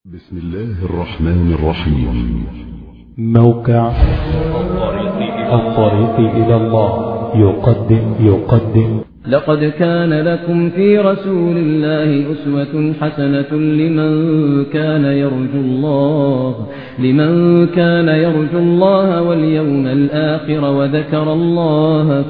بسم الله الرحمن الرحيم موقع الطريق إلى الله يقدم يقدم لقد كان لكم في رسول الله أسوة حسنة لمن كان يرجو الله لمن كان يرجو الله واليوم الآخر وذكر الله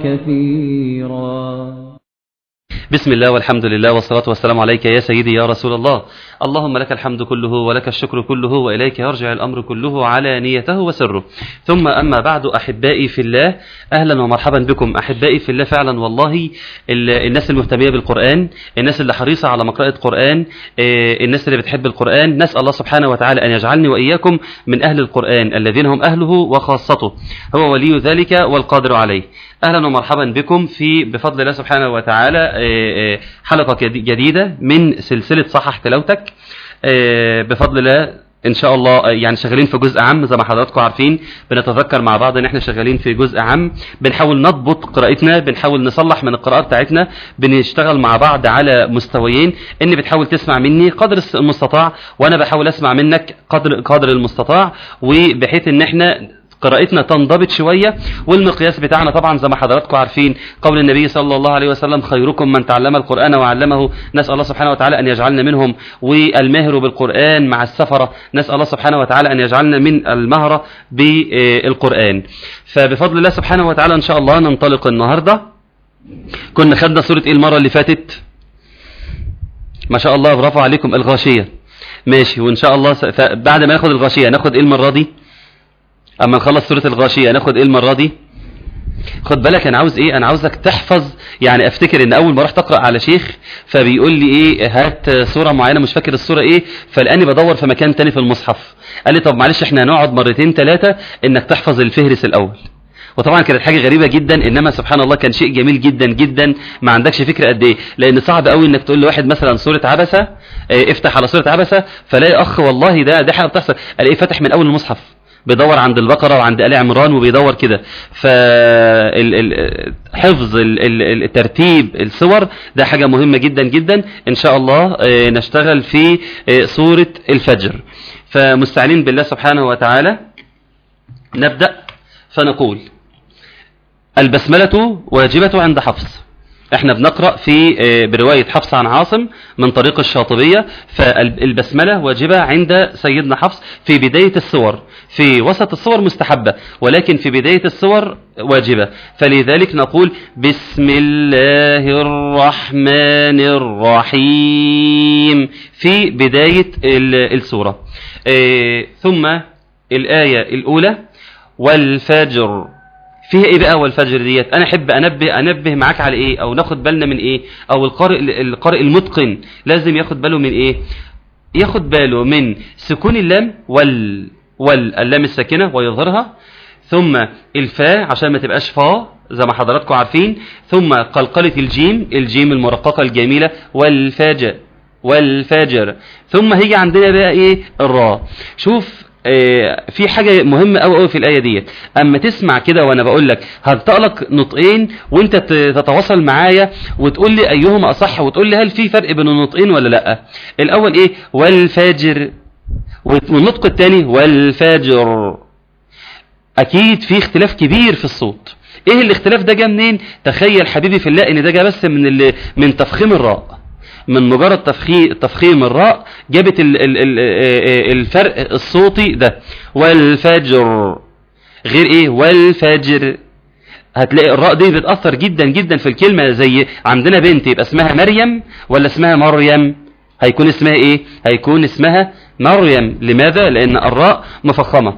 كثيرا بسم الله والحمد لله والصلاة والسلام عليك يا سيدي يا رسول الله اللهم لك الحمد كله ولك الشكر كله وإليك يرجع الأمر كله على نيته وسره ثم أما بعد أحبائي في الله أهلا ومرحبا بكم أحبائي في الله فعلا والله ال- الناس المهتمية بالقرآن الناس اللي حريصة على مقرأة قرآن آه، الناس اللي بتحب القرآن نسأل الله سبحانه وتعالى أن يجعلني وإياكم من أهل القرآن الذين هم أهله وخاصته هو ولي ذلك والقادر عليه اهلا ومرحبا بكم في بفضل الله سبحانه وتعالى آه، آه، حلقه جدي- جديده من سلسله صحح تلاوتك آه، بفضل الله ان شاء الله آه، يعني شغالين في جزء عام زي ما حضراتكم عارفين بنتذكر مع بعض ان احنا شغالين في جزء عام بنحاول نضبط قراءتنا بنحاول نصلح من القراءه بتاعتنا بنشتغل مع بعض على مستويين ان بتحاول تسمع مني قدر الس- المستطاع وانا بحاول اسمع منك قدر قدر المستطاع وبحيث ان احنا قراءتنا تنضبط شوية والمقياس بتاعنا طبعا زي ما حضراتكم عارفين قول النبي صلى الله عليه وسلم خيركم من تعلم القرآن وعلمه نسأل الله سبحانه وتعالى أن يجعلنا منهم والمهر بالقرآن مع السفرة نسأل الله سبحانه وتعالى أن يجعلنا من المهرة بالقرآن فبفضل الله سبحانه وتعالى إن شاء الله ننطلق النهاردة كنا خدنا سورة إيه المرة اللي فاتت ما شاء الله برافو عليكم الغاشية ماشي وإن شاء الله س... بعد ما ناخد الغاشية ناخد إيه المرة دي اما نخلص سوره الغاشيه ناخد ايه المره دي خد بالك انا عاوز ايه انا عاوزك تحفظ يعني افتكر ان اول ما رحت اقرا على شيخ فبيقول لي ايه هات سوره معينه مش فاكر السوره ايه فلاني بدور في مكان تاني في المصحف قال لي طب معلش احنا هنقعد مرتين ثلاثه انك تحفظ الفهرس الاول وطبعا كانت حاجه غريبه جدا انما سبحان الله كان شيء جميل جدا جدا ما عندكش فكره قد ايه لان صعب قوي انك تقول لواحد مثلا سوره عبسه اه، افتح على سوره عبسه فلاقي اخ والله ده ده حاجه بتحصل الاقيه فاتح من اول المصحف بيدور عند البقرة وعند آل عمران وبيدور كده فحفظ الترتيب الصور ده حاجة مهمة جدا جدا إن شاء الله آه، نشتغل في آه، سورة الفجر فمستعينين بالله سبحانه وتعالى نبدأ فنقول البسملة واجبة عند حفص احنا بنقرأ في آه، برواية حفص عن عاصم من طريق الشاطبية فالبسملة واجبة عند سيدنا حفص في بداية السور في وسط السور مستحبة ولكن في بداية السور واجبة فلذلك نقول بسم الله الرحمن الرحيم في بداية ال- السورة آه، ثم الآية الأولى والفجر فيها ايه بقى والفجر ديت انا احب انبه انبه معاك على ايه او ناخد بالنا من ايه او القارئ القارئ المتقن لازم ياخد باله من ايه ياخد باله من سكون اللام وال وال اللام الساكنه ويظهرها ثم الفاء عشان ما تبقاش فا زي ما حضراتكم عارفين ثم قلقله الجيم الجيم المرققه الجميله والفجر والفجر ثم هيجي عندنا بقى ايه الراء شوف آه، في حاجة مهمة أوي أوي في الآية ديت أما تسمع كده وأنا بقول لك هنطق لك نطقين وأنت ت- تتواصل معايا وتقول لي أيهما أصح وتقول لي هل في فرق بين النطقين ولا لأ الأول إيه والفجر والنطق الثاني والفجر أكيد في اختلاف كبير في الصوت إيه الاختلاف ده جه منين تخيل حبيبي في الله إن ده جه بس من ال- من تفخيم الراء من مجرد تفخيم تفخيم الراء جابت ال ال ال الفرق الصوتي ده والفجر غير ايه والفجر هتلاقي الراء دي بتأثر جدا جدا في الكلمة زي عندنا بنت يبقى اسمها مريم ولا اسمها مريم هيكون اسمها ايه هيكون اسمها مريم لماذا لان الراء مفخمة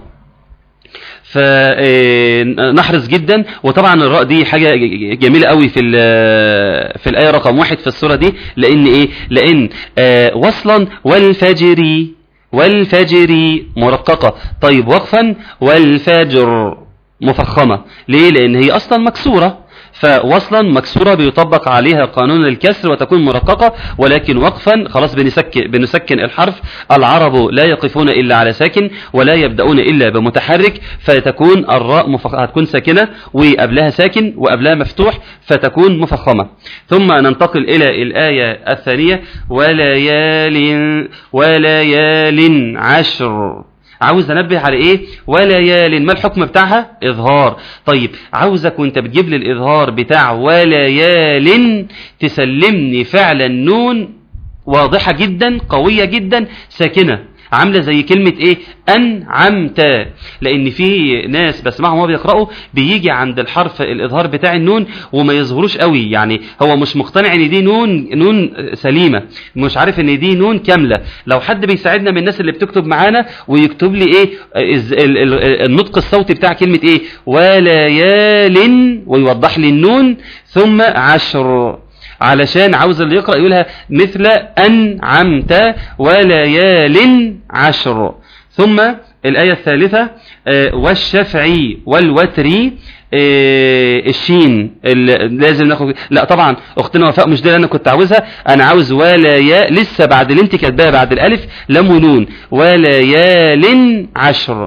فنحرص جدا وطبعا الراء دي حاجة جميلة قوي في ال- في الآية رقم واحد في السورة دي لأن إيه لأن آه، وصلا والفجر والفجر مرققة طيب وقفا والفجر مفخمة ليه لأن هي أصلا مكسورة فوصلا مكسورة بيطبق عليها قانون الكسر وتكون مرققة ولكن وقفا خلاص بنسكن, بنسكن الحرف العرب لا يقفون إلا على ساكن ولا يبدأون إلا بمتحرك فتكون الراء مفخ... هتكون ساكنة وقبلها ساكن وقبلها مفتوح فتكون مفخمة ثم ننتقل إلى الآية الثانية وليال وليال عشر عاوز انبه على ايه وليال ما الحكم بتاعها اظهار طيب عاوزك وانت بتجيب لي الاظهار بتاع وليال تسلمني فعلا نون واضحة جدا قوية جدا ساكنة عاملة زي كلمة ايه انعمت لان في ناس بسمعهم وهو بيقرأوا بيجي عند الحرف الاظهار بتاع النون وما يظهروش قوي يعني هو مش مقتنع ان دي نون نون سليمة مش عارف ان دي نون كاملة لو حد بيساعدنا من الناس اللي بتكتب معانا ويكتب لي ايه الز- ال- ال- النطق الصوتي بتاع كلمة ايه وليال ويوضح لي النون ثم عشر علشان عاوز اللي يقرأ يقولها مثل أنعمت وليال عشر ثم الآية الثالثة آه، والشفع والوتر آه، الشين ال- لازم ناخد لا طبعا اختنا وفاء مش دي اللي انا كنت عاوزها انا عاوز ولايا لسه بعد اللي انت كاتباها بعد الالف لام ونون وليال عشر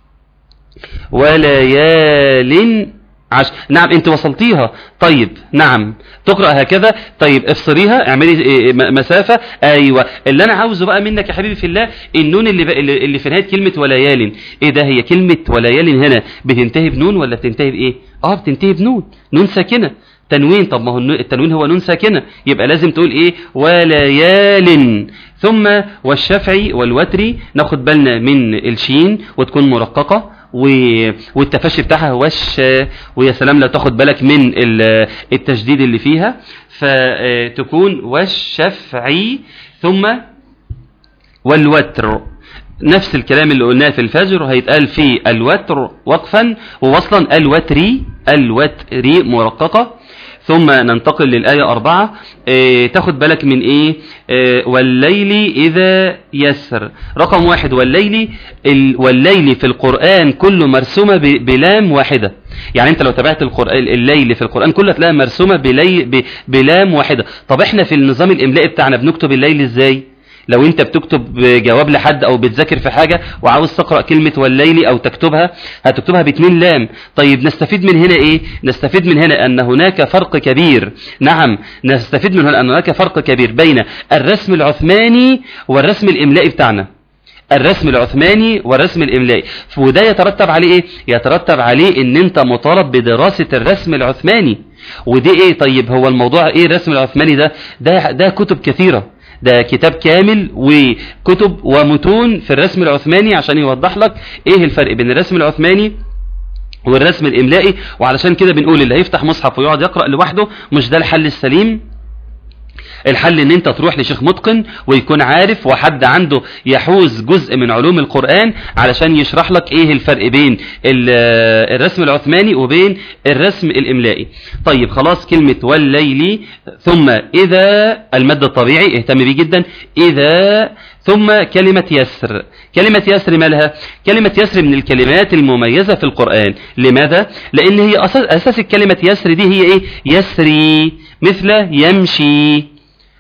وليال عشر نعم انت وصلتيها طيب نعم تقرأ هكذا طيب افصليها اعملي إيه، م- مسافة ايوه اللي انا عاوزه بقى منك يا حبيبي في الله النون اللي, بقى اللي اللي في نهاية كلمة وليال ايه ده هي كلمة وليال هنا بتنتهي بنون ولا بتنتهي بايه اه بتنتهي بنون نون ساكنة تنوين طب ما هو النو- التنوين هو نون ساكنة يبقى لازم تقول ايه وليال ثم والشفع والوتر ناخد بالنا من الشين وتكون مرققة و- والتفشي بتاعها وش ويا سلام لو تاخد بالك من ال- التشديد اللي فيها فتكون والشفعي ثم والوتر نفس الكلام اللي قلناه في الفجر هيتقال في الوتر وقفا ووصلا الوتري الوتري مرققة ثم ننتقل للآية أربعة اه تاخد بالك من إيه اه والليل إذا يسر رقم واحد والليل ال والليل في القرآن كله مرسومة ب- بلام واحدة يعني انت لو تابعت القرآن الليل في القرآن كله هتلاقيها مرسومة بلي ب- بلام واحدة طب احنا في النظام الإملائي بتاعنا بنكتب الليل ازاي لو انت بتكتب جواب لحد او بتذاكر في حاجة وعاوز تقرأ كلمة والليل او تكتبها هتكتبها باتنين لام طيب نستفيد من هنا ايه نستفيد من هنا ان هناك فرق كبير نعم نستفيد من هنا ان هناك فرق كبير بين الرسم العثماني والرسم الاملائي بتاعنا الرسم العثماني والرسم الاملائي وده يترتب عليه ايه يترتب عليه ان انت مطالب بدراسة الرسم العثماني ودي ايه طيب هو الموضوع ايه الرسم العثماني ده ده, ده كتب كثيرة ده كتاب كامل وكتب ومتون في الرسم العثماني عشان يوضح لك ايه الفرق بين الرسم العثماني والرسم الاملائي وعلشان كده بنقول اللي هيفتح مصحف ويقعد يقرأ لوحده مش ده الحل السليم الحل ان انت تروح لشيخ متقن ويكون عارف وحد عنده يحوز جزء من علوم القرآن علشان يشرح لك ايه الفرق بين ال- الرسم العثماني وبين الرسم الاملائي طيب خلاص كلمة والليل ثم اذا المد الطبيعي اهتم بيه جدا اذا ثم كلمة يسر كلمة يسر مالها كلمة يسر من الكلمات المميزة في القرآن لماذا لان هي اساس, أساس الكلمة يسر دي هي ايه يسري مثل يمشي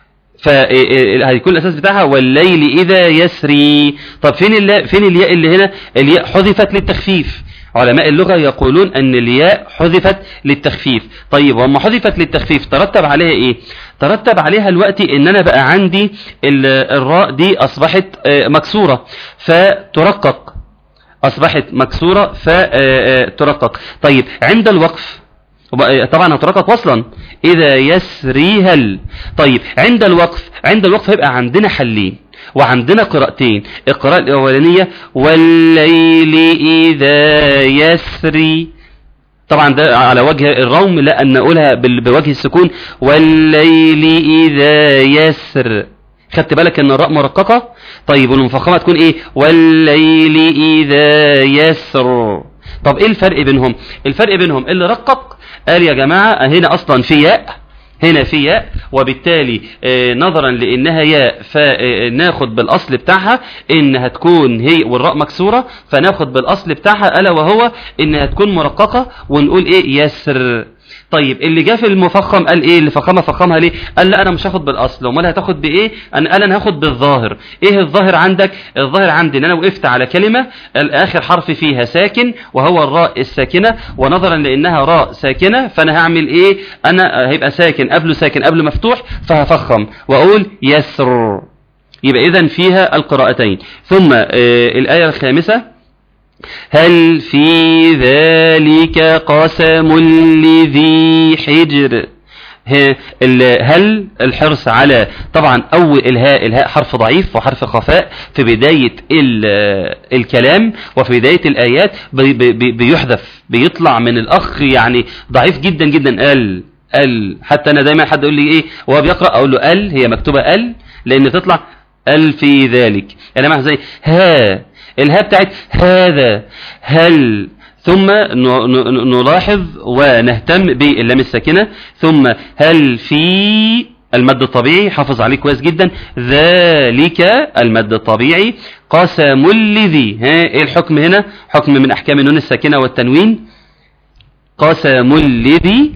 فهيكون الاساس بتاعها والليل اذا يسري طب فين اللا فين الياء اللي هنا الياء حذفت للتخفيف علماء اللغة يقولون ان الياء حذفت للتخفيف طيب وما حذفت للتخفيف ترتب عليها ايه ترتب عليها الوقت ان انا بقى عندي ال- الراء دي اصبحت آه، مكسورة فترقق اصبحت مكسورة فترقق طيب عند الوقف وبقى- طبعا هترقق وصلا اذا يسريهل طيب عند الوقف عند الوقف هيبقى عندنا حلين وعندنا قراءتين القراءة الأولانية والليل إذا يسري طبعا ده على وجه الروم لا أن نقولها بال- بوجه السكون والليل إذا يسر خدت بالك ان الراء مرققة طيب والمفخمة تكون ايه والليل اذا يسر طب ايه الفرق بينهم الفرق بينهم اللي رقق قال يا جماعة هنا اصلا في ياء هنا في ياء وبالتالي آه، نظرا لانها ياء فناخد بالاصل بتاعها انها تكون هي والراء مكسورة فناخد بالاصل بتاعها الا وهو انها تكون مرققة ونقول ايه يسر طيب اللي جه في المفخم قال ايه اللي فخمها فخمها ليه قال لا انا مش هاخد بالاصل امال هتاخد بايه انا قال انا هاخد بالظاهر ايه الظاهر عندك الظاهر عندي ان انا وقفت على كلمه الاخر حرف فيها ساكن وهو الراء الساكنه ونظرا لانها راء ساكنه فانا هعمل ايه انا هيبقى ساكن قبله ساكن قبله مفتوح فهفخم واقول يسر يبقى اذا فيها القراءتين ثم آه الايه الخامسه هل في ذلك قسم لذي حجر ه- ال- هل الحرص على طبعا اول الهاء الهاء حرف ضعيف وحرف خفاء في بدايه ال- الكلام وفي بدايه الايات بي- بي- بيحذف بيطلع من الاخ يعني ضعيف جدا جدا ال ال حتى انا دايما حد يقول لي ايه وهو بيقرا اقول له ال هي مكتوبه ال لان تطلع ال في ذلك يعني معها زي ها الهاء بتاعت هذا هل ثم ن- ن- نلاحظ ونهتم باللام الساكنة ثم هل في المد الطبيعي حافظ عليه كويس جدا ذلك المد الطبيعي قسم لذي ها ايه الحكم هنا حكم من احكام النون الساكنة والتنوين قسم لذي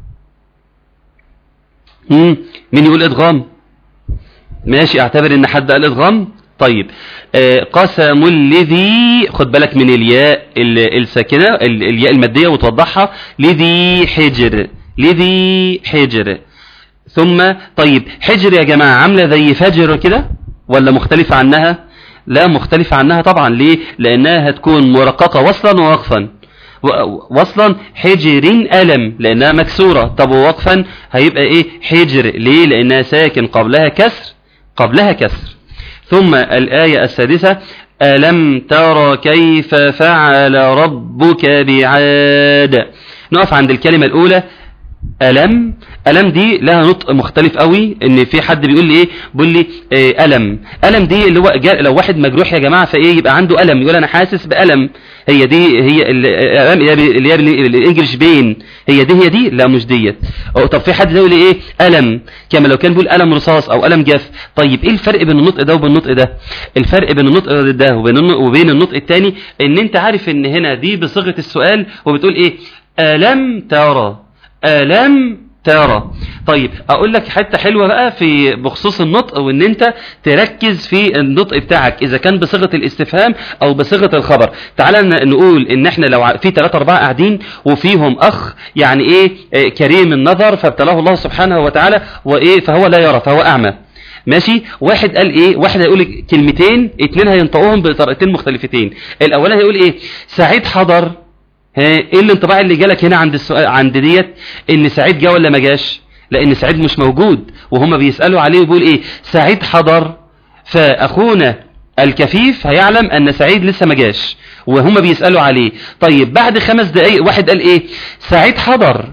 مم. مين يقول ادغام ماشي اعتبر ان حد قال ادغام طيب آه، قسم الذي خد بالك من الياء ال- الساكنه ال- الياء الماديه وتوضحها لذي حجر لذي حجر ثم طيب حجر يا جماعه عامله زي فجر كده ولا مختلفه عنها لا مختلفه عنها طبعا ليه لانها هتكون مرققه وصلا ووقفا و- وصلا حجر ألم لأنها مكسورة طب ووقفا هيبقى إيه حجر ليه لأنها ساكن قبلها كسر قبلها كسر ثم الآية السادسة ألم تر كيف فعل ربك بعاد نقف عند الكلمة الأولى ألم ألم دي لها نطق مختلف قوي ان في حد بيقول لي ايه بيقول لي إيه ألم ألم دي اللي هو جا- لو واحد مجروح يا جماعة فايه يبقى عنده ألم يقول انا حاسس بألم هي دي هي ال- الألم اللي هي بال- اللي هي بال- الانجليش بين هي دي هي دي لا مش ديت أو طب في حد ده يقول لي ايه ألم كما لو كان بيقول ألم رصاص او ألم جاف طيب ايه الفرق بين النطق ده وبين النطق ده الفرق بين النطق ده وبين النطق وبين النطق الثاني ان انت عارف ان هنا دي بصيغة السؤال وبتقول ايه ألم ترى ألم ترى طيب اقول لك حته حلوه بقى في بخصوص النطق وان انت تركز في النطق بتاعك اذا كان بصيغه الاستفهام او بصيغه الخبر تعالى ن- نقول ان احنا لو ع- في ثلاثة اربعة قاعدين وفيهم اخ يعني ايه آه، كريم النظر فابتلاه الله سبحانه وتعالى وايه فهو لا يرى فهو اعمى ماشي واحد قال ايه واحد هيقول كلمتين اتنين هينطقوهم بطريقتين مختلفتين الاولاني هيقول ايه سعيد حضر ها ايه الانطباع اللي جالك هنا عند السؤال عند ديت ان سعيد جه ولا ما جاش لان سعيد مش موجود وهم بيسالوا عليه وبيقول ايه سعيد حضر فاخونا الكفيف هيعلم ان سعيد لسه ما جاش وهم بيسالوا عليه طيب بعد خمس دقايق واحد قال ايه سعيد حضر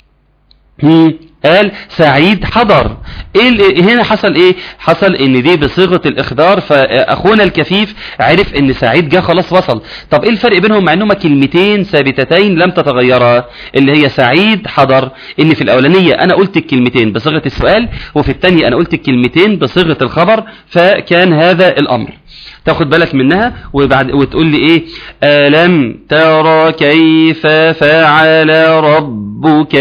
هم، قال سعيد حضر ايه ال- هنا حصل ايه حصل ان دي بصيغه الاخبار فاخونا الكفيف عرف ان سعيد جه خلاص وصل طب ايه الفرق بينهم مع انهما كلمتين ثابتتين لم تتغيرا اللي هي سعيد حضر ان في الاولانيه انا قلت الكلمتين بصيغه السؤال وفي الثانيه انا قلت الكلمتين بصيغه الخبر فكان هذا الامر تاخد بالك منها وبعد وتقول لي ايه ألم ترى كيف فعل ربك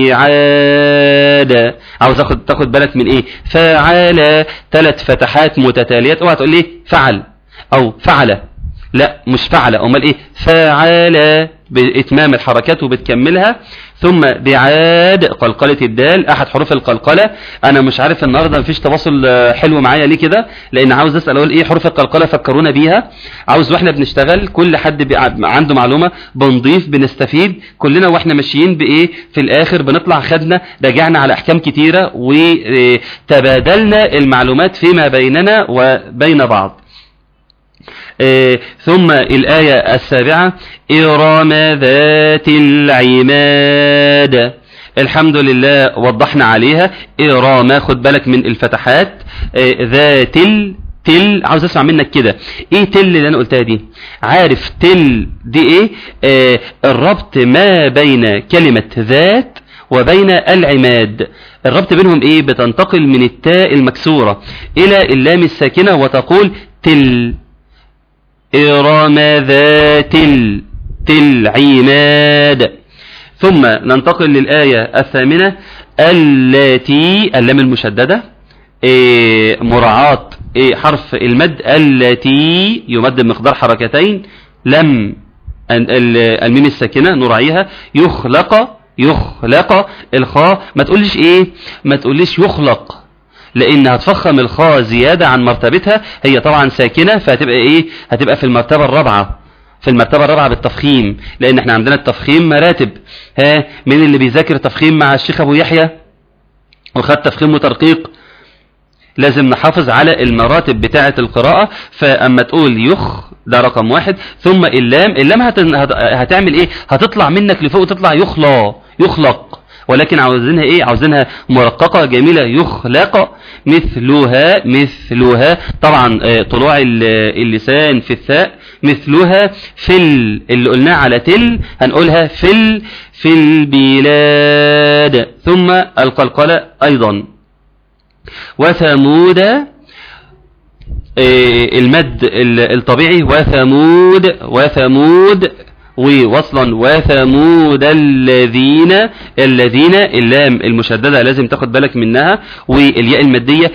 بعاد عاوز اخد تاخد بالك من ايه فعل ثلاث فتحات متتاليات اوعى تقول لي فعل او فعل لا مش فعل امال ايه فعل باتمام الحركات وبتكملها ثم بعاد قلقلة الدال احد حروف القلقلة انا مش عارف النهارده مفيش تواصل آه، حلو معايا ليه كده لان عاوز اسال اقول ايه حروف القلقلة فكرونا بيها عاوز واحنا بنشتغل كل حد بي- عنده معلومة بنضيف بنستفيد كلنا واحنا ماشيين بايه في الاخر بنطلع خدنا رجعنا على احكام كتيرة وتبادلنا المعلومات فيما بيننا وبين بعض آه، ثم الآية السابعة إرم ذات العماد الحمد لله وضحنا عليها إرام خد بالك من الفتحات آه، ذات ال تل عاوز اسمع منك كده ايه تل اللي انا قلتها دي عارف تل دي ايه آه الربط ما بين كلمة ذات وبين العماد الربط بينهم ايه بتنتقل من التاء المكسورة الى اللام الساكنة وتقول تل إرم ذات ال- العماد ثم ننتقل للآية الثامنة التي اللام المشددة إيه، مراعاة إيه، حرف المد التي يمد بمقدار حركتين لم ال- ال- الميم الساكنة نراعيها يخلق يخلق الخاء ما تقولش ايه ما تقولش يخلق لان هتفخم الخاء زيادة عن مرتبتها هي طبعا ساكنة فهتبقى ايه هتبقى في المرتبة الرابعة في المرتبة الرابعة بالتفخيم لان احنا عندنا التفخيم مراتب ها مين اللي بيذاكر تفخيم مع الشيخ ابو يحيى وخد تفخيم وترقيق لازم نحافظ على المراتب بتاعة القراءة فأما تقول يخ ده رقم واحد ثم اللام اللام هت... هت... هتعمل ايه هتطلع منك لفوق وتطلع يخلى يخلق ولكن عاوزينها ايه عاوزينها مرققة جميلة يخلق مثلها مثلها طبعا آه، طلوع ال- اللسان في الثاء مثلها في ال... اللي قلناه على تل هنقولها في ال... في البلاد ثم القلقلة ايضا وثمود إيه، المد ال- الطبيعي وثمود وثمود ووصلا وثمود الذين الذين اللام المشددة لازم تاخد بالك منها والياء المادية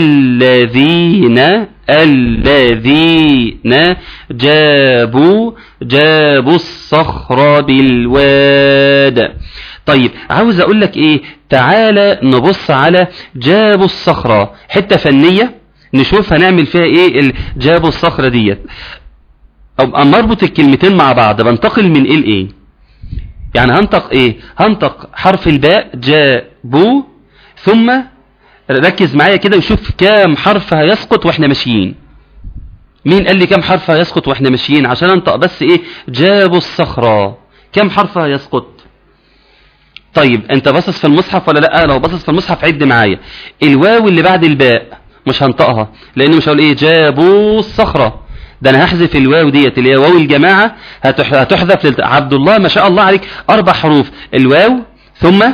الذين الذين جابوا جابوا الصخر بالواد طيب عاوز اقول لك ايه تعالى نبص على جابوا الصخرة حتة فنية نشوف هنعمل فيها ايه ال- جابوا الصخرة ديت أو اما اربط الكلمتين مع بعض بنتقل من ايه لايه يعني هنطق ايه هنطق حرف الباء جابوا ثم ركز معايا كده وشوف كام حرف هيسقط واحنا ماشيين مين قال لي كام حرف هيسقط واحنا ماشيين عشان انطق بس ايه جابوا الصخرة كام حرف هيسقط طيب انت باصص في المصحف ولا لا لو باصص في المصحف عد معايا الواو اللي بعد الباء مش هنطقها لان مش هقول ايه جابوا الصخرة ده انا هحذف الواو ديت اللي هي واو الجماعة هتح- هتحذف للت... عبد الله ما شاء الله عليك اربع حروف الواو ثم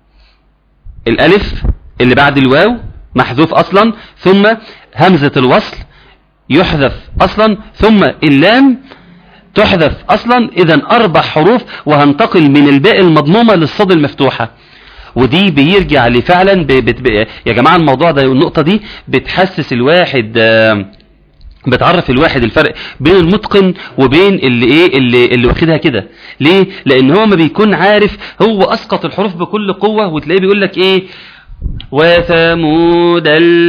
الالف اللي بعد الواو محذوف اصلا ثم همزة الوصل يحذف اصلا ثم اللام تحذف اصلا اذا اربع حروف وهنتقل من الباء المضمومة للصاد المفتوحة ودي بيرجع لفعلا ب... بت... ب... يا جماعة الموضوع ده النقطة دي بتحسس الواحد آه، بتعرف الواحد الفرق بين المتقن وبين اللي ايه اللي اللي واخدها كده ليه لان هو ما بيكون عارف هو اسقط الحروف بكل قوة وتلاقيه بيقول لك ايه وثمود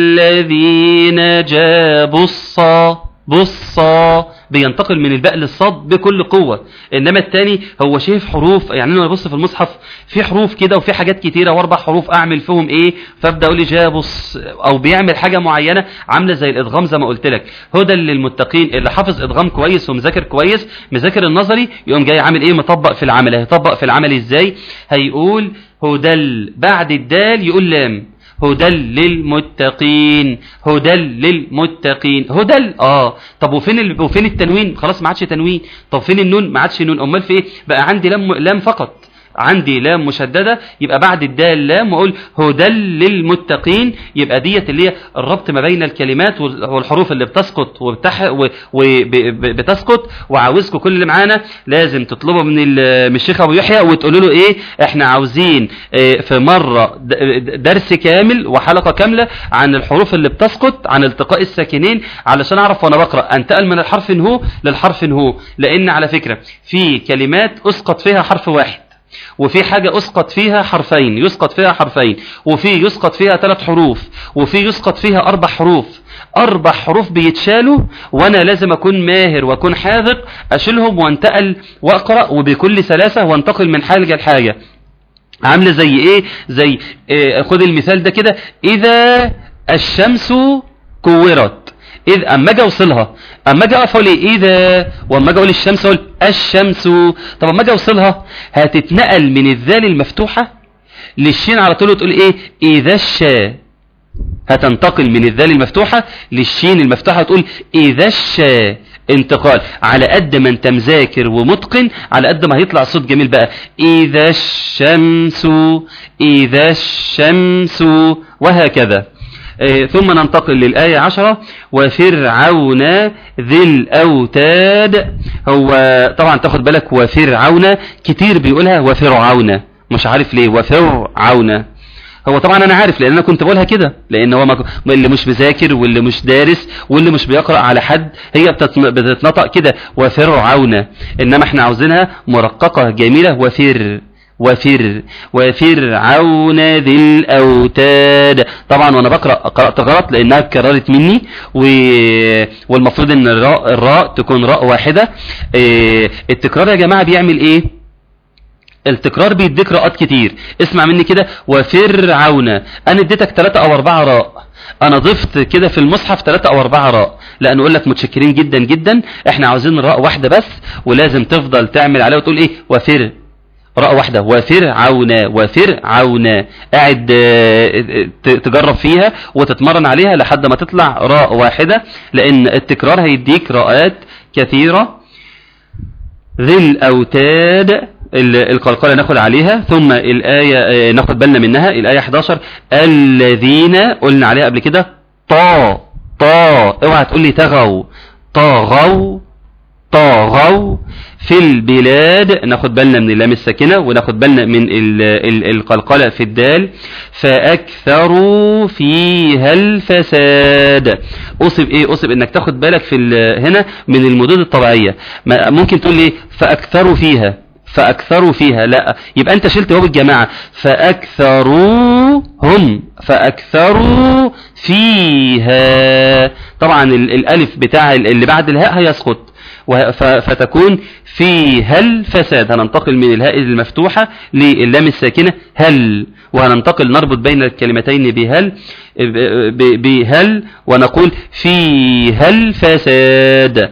الذين جابوا الصا بصا بينتقل من الباء للصاد بكل قوة انما التاني هو شايف حروف يعني انا ببص في المصحف في حروف كده وفي حاجات كتيرة واربع حروف اعمل فيهم ايه فابدا اقول لي جابص او بيعمل حاجة معينة عاملة زي الادغام زي ما قلت لك هدى للمتقين اللي حافظ ادغام كويس ومذاكر كويس مذاكر النظري يقوم جاي عامل ايه مطبق في العمل هيطبق في العمل ازاي هيقول هدى بعد الدال يقول لام هدى للمتقين هدى للمتقين هدى اه طب وفين ال... وفين التنوين خلاص ما عادش تنوين طب فين النون ما عادش نون امال في ايه بقى عندي لام لام فقط عندي لام مشددة يبقى بعد الدال لام واقول هدى للمتقين يبقى ديت اللي هي الربط ما بين الكلمات وال- والحروف اللي بتسقط وبتح وبتسقط وعاوزكم كل اللي معانا لازم تطلبوا من ال- من الشيخ ابو يحيى وتقولوا له ايه احنا عاوزين آه، في مرة د- د- درس كامل وحلقة كاملة عن الحروف اللي بتسقط عن التقاء الساكنين علشان اعرف وانا بقرأ انتقل من الحرف هو للحرف هو لان على فكرة في كلمات اسقط فيها حرف واحد وفي حاجة أسقط فيها حرفين يسقط فيها حرفين وفي يسقط فيها ثلاث حروف وفي يسقط فيها أربع حروف أربع حروف بيتشالوا وأنا لازم أكون ماهر وأكون حاذق أشيلهم وانتقل وأقرأ وبكل سلاسة وانتقل من حاجة لحاجة عاملة زي إيه زي إيه خد المثال ده كده إذا الشمس كورت إذ أما أجي أوصلها أما أجي أقف أقول إيه إذا وأما أجي أقول الشمس أقول الشمس طب أما أجي أوصلها هتتنقل من الذال المفتوحة للشين على طول وتقول إيه إذا الشا هتنتقل من الذال المفتوحة للشين المفتوحة تقول إذا الشا انتقال على قد ما انت مذاكر ومتقن على قد ما هيطلع صوت جميل بقى إذا الشمس إذا الشمس وهكذا آه، ثم ننتقل للآية عشرة وفرعون ذي الأوتاد هو طبعا تاخد بالك وفرعون كتير بيقولها وفرعون مش عارف ليه وفرعون هو طبعا انا عارف لان انا كنت بقولها كده لان هو ما اللي مش مذاكر واللي مش دارس واللي مش بيقرا على حد هي بتتن- بتتنطق كده وفرعون انما احنا عاوزينها مرققه جميله وفر وفر وفرعون ذي الاوتاد طبعا وانا بقرا قرات غلط لانها اتكررت مني و... والمفروض ان الراء الراء تكون راء واحده إيه، التكرار يا جماعه بيعمل ايه التكرار بيديك راءات كتير اسمع مني كده وفرعون انا اديتك ثلاثة او اربعة راء انا ضفت كده في المصحف ثلاثة او اربعة راء لان اقول لك متشكرين جدا جدا احنا عاوزين راء واحدة بس ولازم تفضل تعمل عليها وتقول ايه وفر راء واحدة وفرعون وفرعون قاعد آه، ت- تجرب فيها وتتمرن عليها لحد ما تطلع راء واحدة لان التكرار هيديك راءات كثيرة ذي الأوتاد ال- القلقلة ناخد عليها ثم الآية آه، ناخد بالنا منها الآية 11 الذين قلنا عليها قبل كده طا طا اوعى تقول لي تغوا طاغوا طاغوا في البلاد ناخد بالنا من اللام الساكنة وناخد بالنا من ال- ال- القلقلة في الدال فأكثروا فيها الفساد أصب إيه أصب إنك تاخد بالك في ال- هنا من المدود الطبيعية ما- ممكن تقول لي فأكثروا فيها فأكثروا فيها لا يبقى أنت شلت واو الجماعة فأكثروا هم فأكثروا فيها طبعا ال- الألف بتاع ال- اللي بعد الهاء هيسقط وه- ف- فتكون في هل فساد هننتقل من الهاء المفتوحة للام الساكنة هل وهننتقل نربط بين الكلمتين بهل ب- بهل ونقول في هل فساد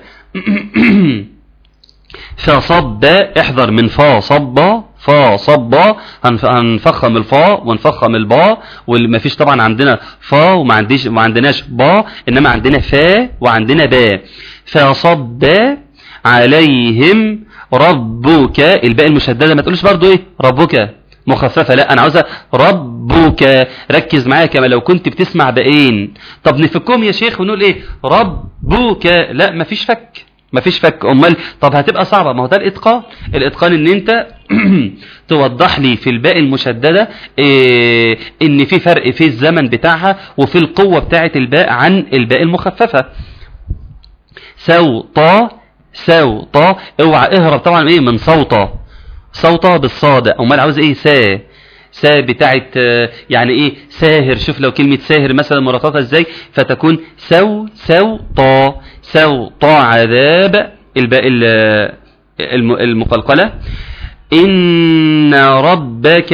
فصب احذر من فا صب فا صب هنف- هنفخم الفا ونفخم البا وما فيش طبعا عندنا فا وما عنديش ما عندناش با انما عندنا فا وعندنا با فصب عليهم ربك الباء المشدده ما تقولش برضو ايه ربك مخففه لا انا عاوزها ربك ركز معايا كما لو كنت بتسمع بقين طب نفكهم يا شيخ ونقول ايه ربك لا مفيش فك مفيش فك امال طب هتبقى صعبه ما هو ده الاتقان الاتقان ان انت توضح لي في الباء المشدده إيه ان في فرق في الزمن بتاعها وفي القوه بتاعه الباء عن الباء المخففه سوطا سوطا اوعى اهرب طبعا ايه من صوتا صوتا بالصاد امال عاوز ايه سا سا بتاعت آه، يعني ايه ساهر شوف لو كلمة ساهر مثلا مرققة ازاي فتكون سو سو طا سو طا عذاب الباء ال- الم- المقلقلة إن ربك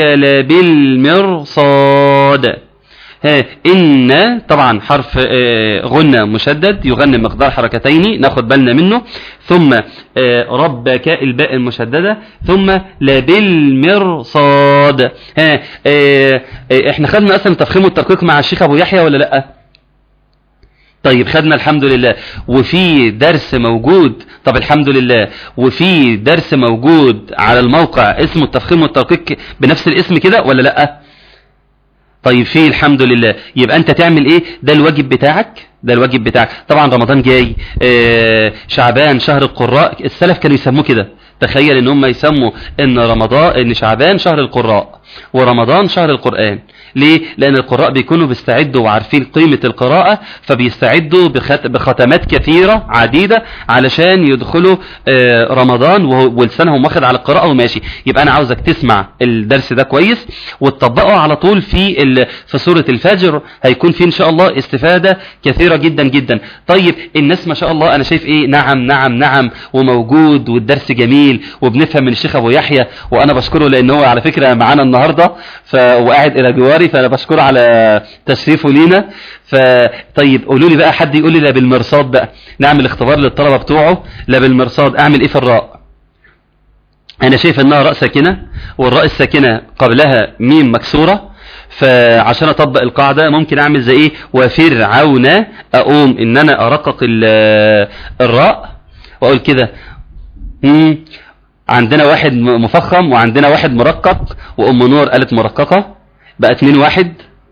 لبالمرصاد ها إن طبعا حرف آه، غنة مشدد يغنى مقدار حركتين ناخد بالنا منه ثم آه، ربك الباء المشددة ثم لبالمرصاد ها آه، آه، احنا خدنا اصلا التفخيم والترقيق مع الشيخ ابو يحيى ولا لا طيب خدنا الحمد لله وفي درس موجود طب الحمد لله وفي درس موجود على الموقع اسمه التفخيم والترقيق بنفس الاسم كده ولا لا طيب فيه الحمد لله يبقى انت تعمل ايه ده الواجب بتاعك ده الواجب بتاعك طبعا رمضان جاي آه شعبان شهر القراء السلف كانوا يسموه كده تخيل ان هم يسموا ان رمضان ان شعبان شهر القراء ورمضان شهر القرآن ليه؟ لأن القراء بيكونوا بيستعدوا وعارفين قيمة القراءة فبيستعدوا بخت... بختمات كثيرة عديدة علشان يدخلوا آه، رمضان وهو- ولسانهم واخد على القراءة وماشي يبقى أنا عاوزك تسمع الدرس ده كويس وتطبقه على طول في ال... في سورة الفجر هيكون فيه إن شاء الله استفادة كثيرة جدا جدا طيب الناس ما شاء الله أنا شايف إيه نعم نعم نعم وموجود والدرس جميل وبنفهم من الشيخ أبو يحيى وأنا بشكره لأن هو على فكرة معانا النهاردة ف... وقاعد إلى جواري فأنا بشكره على تشريفه لينا فطيب قولوا لي بقى حد يقول لي لا بالمرصاد بقى نعمل اختبار للطلبة بتوعه لا بالمرصاد أعمل إيه في الراء أنا شايف إنها راء ساكنة والراء الساكنة قبلها ميم مكسورة فعشان اطبق القاعدة ممكن اعمل زي ايه وفرعون اقوم ان انا ارقق ال- الراء واقول كده مم. عندنا واحد م- مفخم وعندنا واحد مرقق وام نور قالت مرققة بقى اتنين واحد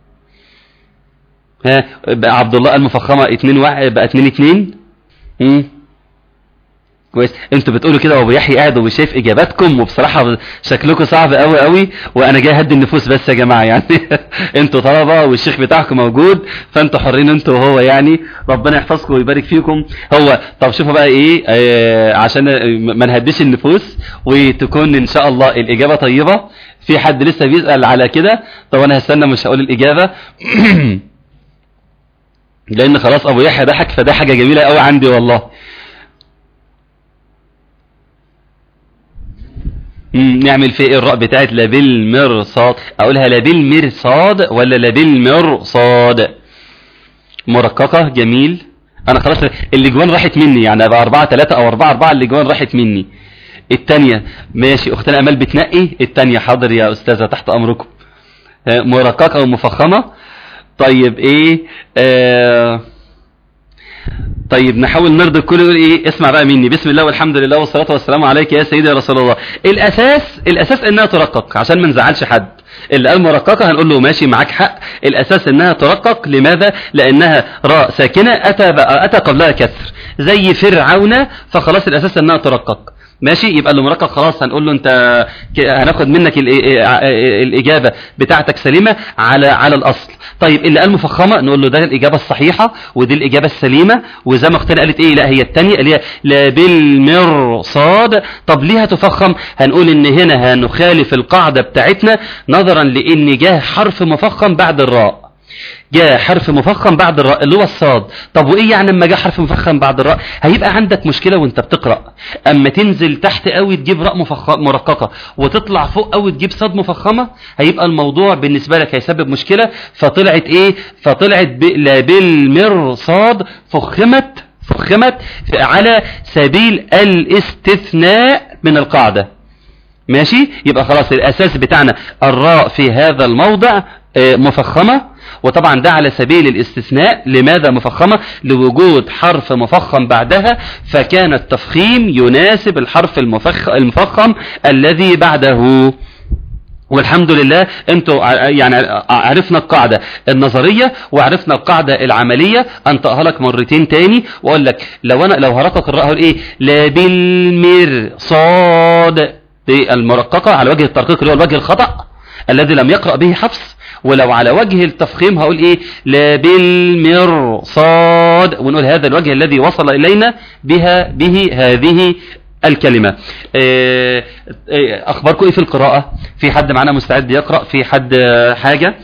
ها بقى عبد الله المفخمة اتنين واحد بقى اتنين اتنين مم. كويس انتوا بتقولوا كده وابو يحيى قاعد وشايف اجاباتكم وبصراحه شكلكم صعب قوي قوي وانا جاي اهدي النفوس بس يا جماعه يعني انتوا طلبه والشيخ بتاعكم موجود فانتوا حرين انتوا وهو يعني ربنا يحفظكم ويبارك فيكم هو طب شوفوا بقى ايه آه عشان ما نهديش النفوس وتكون ان شاء الله الاجابه طيبه في حد لسه بيسال على كده طب انا هستنى مش هقول الاجابه لان خلاص ابو يحيى ضحك فده حاجه جميله قوي عندي والله مم، نعمل في ايه الراء بتاعت لا بالمرصاد اقولها لا بالمرصاد ولا لا بالمرصاد مرققة جميل انا خلاص الاجوان راحت مني يعني ابقى اربعة ثلاثة او اربعة اربعة الاجوان راحت مني التانية ماشي اختنا امال بتنقي التانية حاضر يا استاذة تحت امركم آه، مرققة ومفخمة طيب ايه آه طيب نحاول نرضي الكل يقول ايه اسمع بقى مني بسم الله والحمد لله والصلاه والسلام عليك يا سيدي يا رسول الله الاساس الاساس انها ترقق عشان ما نزعلش حد اللي قال مرققه هنقول له ماشي معاك حق الاساس انها ترقق لماذا لانها راء ساكنه اتى بقى اتى قبلها كسر زي فرعون فخلاص الاساس انها ترقق ماشي يبقى اللي مرقق خلاص هنقول له انت ك- هناخد منك ال- الاجابه بتاعتك سليمه على على الاصل طيب اللي قال مفخمه نقول له ده الاجابه الصحيحه ودي الاجابه السليمه وزي ما اختنا قالت ايه لا هي الثانيه اللي هي لا بالمرصاد طب ليه هتفخم هنقول ان هنا هنخالف القاعده بتاعتنا نظرا لان جاه حرف مفخم بعد الراء جاء حرف مفخم بعد الراء اللي هو الصاد طب وايه يعني لما جاء حرف مفخم بعد الراء هيبقى عندك مشكله وانت بتقرا اما تنزل تحت قوي تجيب راء مفخ... مرققه وتطلع فوق قوي تجيب صاد مفخمه هيبقى الموضوع بالنسبه لك هيسبب مشكله فطلعت ايه فطلعت ب... لا بالمرصاد فخمت فخمت على سبيل الاستثناء من القاعده ماشي يبقى خلاص الاساس بتاعنا الراء في هذا الموضع آه، مفخمة وطبعا ده على سبيل الاستثناء لماذا مفخمة لوجود حرف مفخم بعدها فكان التفخيم يناسب الحرف المفخ المفخم الذي بعده والحمد لله انتوا ع- يعني عرفنا القاعدة النظرية وعرفنا القاعدة العملية انطقها لك مرتين تاني واقول لك لو انا لو هرقق الراء هقول ايه لا بالمرصاد دي المرققة على وجه الترقيق اللي هو الوجه الخطأ الذي لم يقرأ به حفص ولو على وجه التفخيم هقول ايه لا بالمرصاد ونقول هذا الوجه الذي وصل الينا بها به هذه الكلمة آه، آه، اخباركم ايه في القراءة في حد معنا مستعد يقرأ في حد آه، حاجة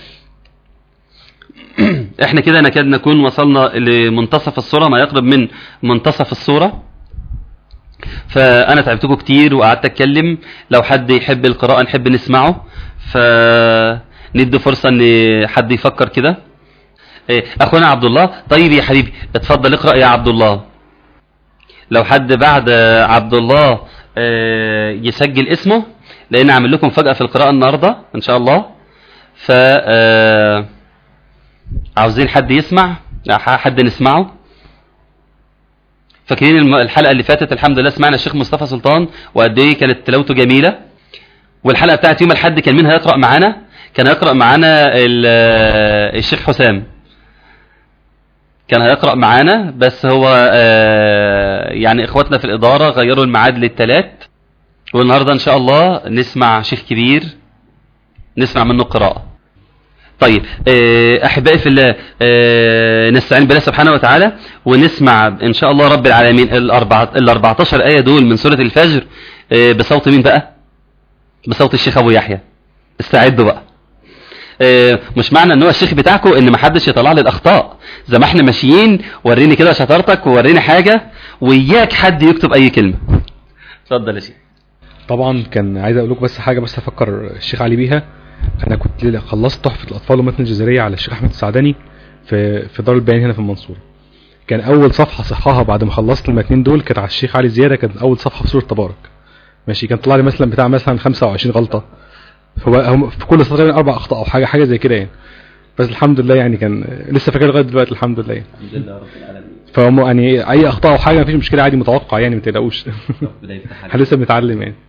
احنا كده نكاد نكون وصلنا لمنتصف الصورة ما يقرب من منتصف الصورة فانا تعبتكم كتير وقعدت اتكلم لو حد يحب القراءة نحب نسمعه فندي فرصة ان حد يفكر كده إيه، اخونا عبد الله طيب يا حبيبي اتفضل اقرأ يا عبد الله لو حد بعد آه، عبد الله آه، يسجل اسمه لان عامل لكم فجأة في القراءة النهاردة ان شاء الله ف آه، عاوزين حد يسمع ح- حد نسمعه فاكرين الم- الحلقة اللي فاتت الحمد لله سمعنا الشيخ مصطفى سلطان وقد ايه كانت تلاوته جميلة والحلقة بتاعت يوم الحد كان مين هيقرأ معانا كان هيقرأ معانا ال- آه، الشيخ حسام كان هيقرأ معانا بس هو آه، يعني اخواتنا في الإدارة غيروا الميعاد للتلات والنهاردة ان شاء الله نسمع شيخ كبير نسمع منه قراءة طيب آه، احبائي في الله آه، نستعين بالله سبحانه وتعالى ونسمع ان شاء الله رب العالمين الأربعة ال 14 ايه دول من سوره الفجر آه، بصوت مين بقى بصوت الشيخ ابو يحيى استعدوا بقى آه، مش معنى ان هو الشيخ بتاعكم ان محدش يطلع لي الاخطاء زي ما احنا ماشيين وريني كده شطارتك ووريني حاجه وياك حد يكتب اي كلمه اتفضل يا شيخ طبعا كان عايز اقول لكم بس حاجه بس افكر الشيخ علي بيها انا كنت ليلة خلصت تحفه الاطفال ومتن الجزريه على الشيخ احمد السعداني في في دار البيان هنا في المنصوره كان اول صفحه صححها بعد ما خلصت المتنين دول كانت على الشيخ علي زياده كانت اول صفحه في سوره تبارك ماشي كان طلع لي مثلا بتاع مثلا 25 غلطه فهو هم- في كل سطر تقريباً اربع اخطاء او حاجه حاجه زي كده يعني بس الحمد لله يعني كان لسه فاكر لغايه دلوقتي الحمد لله يعني. الحمد لله رب العالمين فهم يعني اي اخطاء او حاجه مفيش مشكله عادي متوقع يعني ما تقلقوش ربنا يفتح عليك. احنا لسه بنتعلم يعني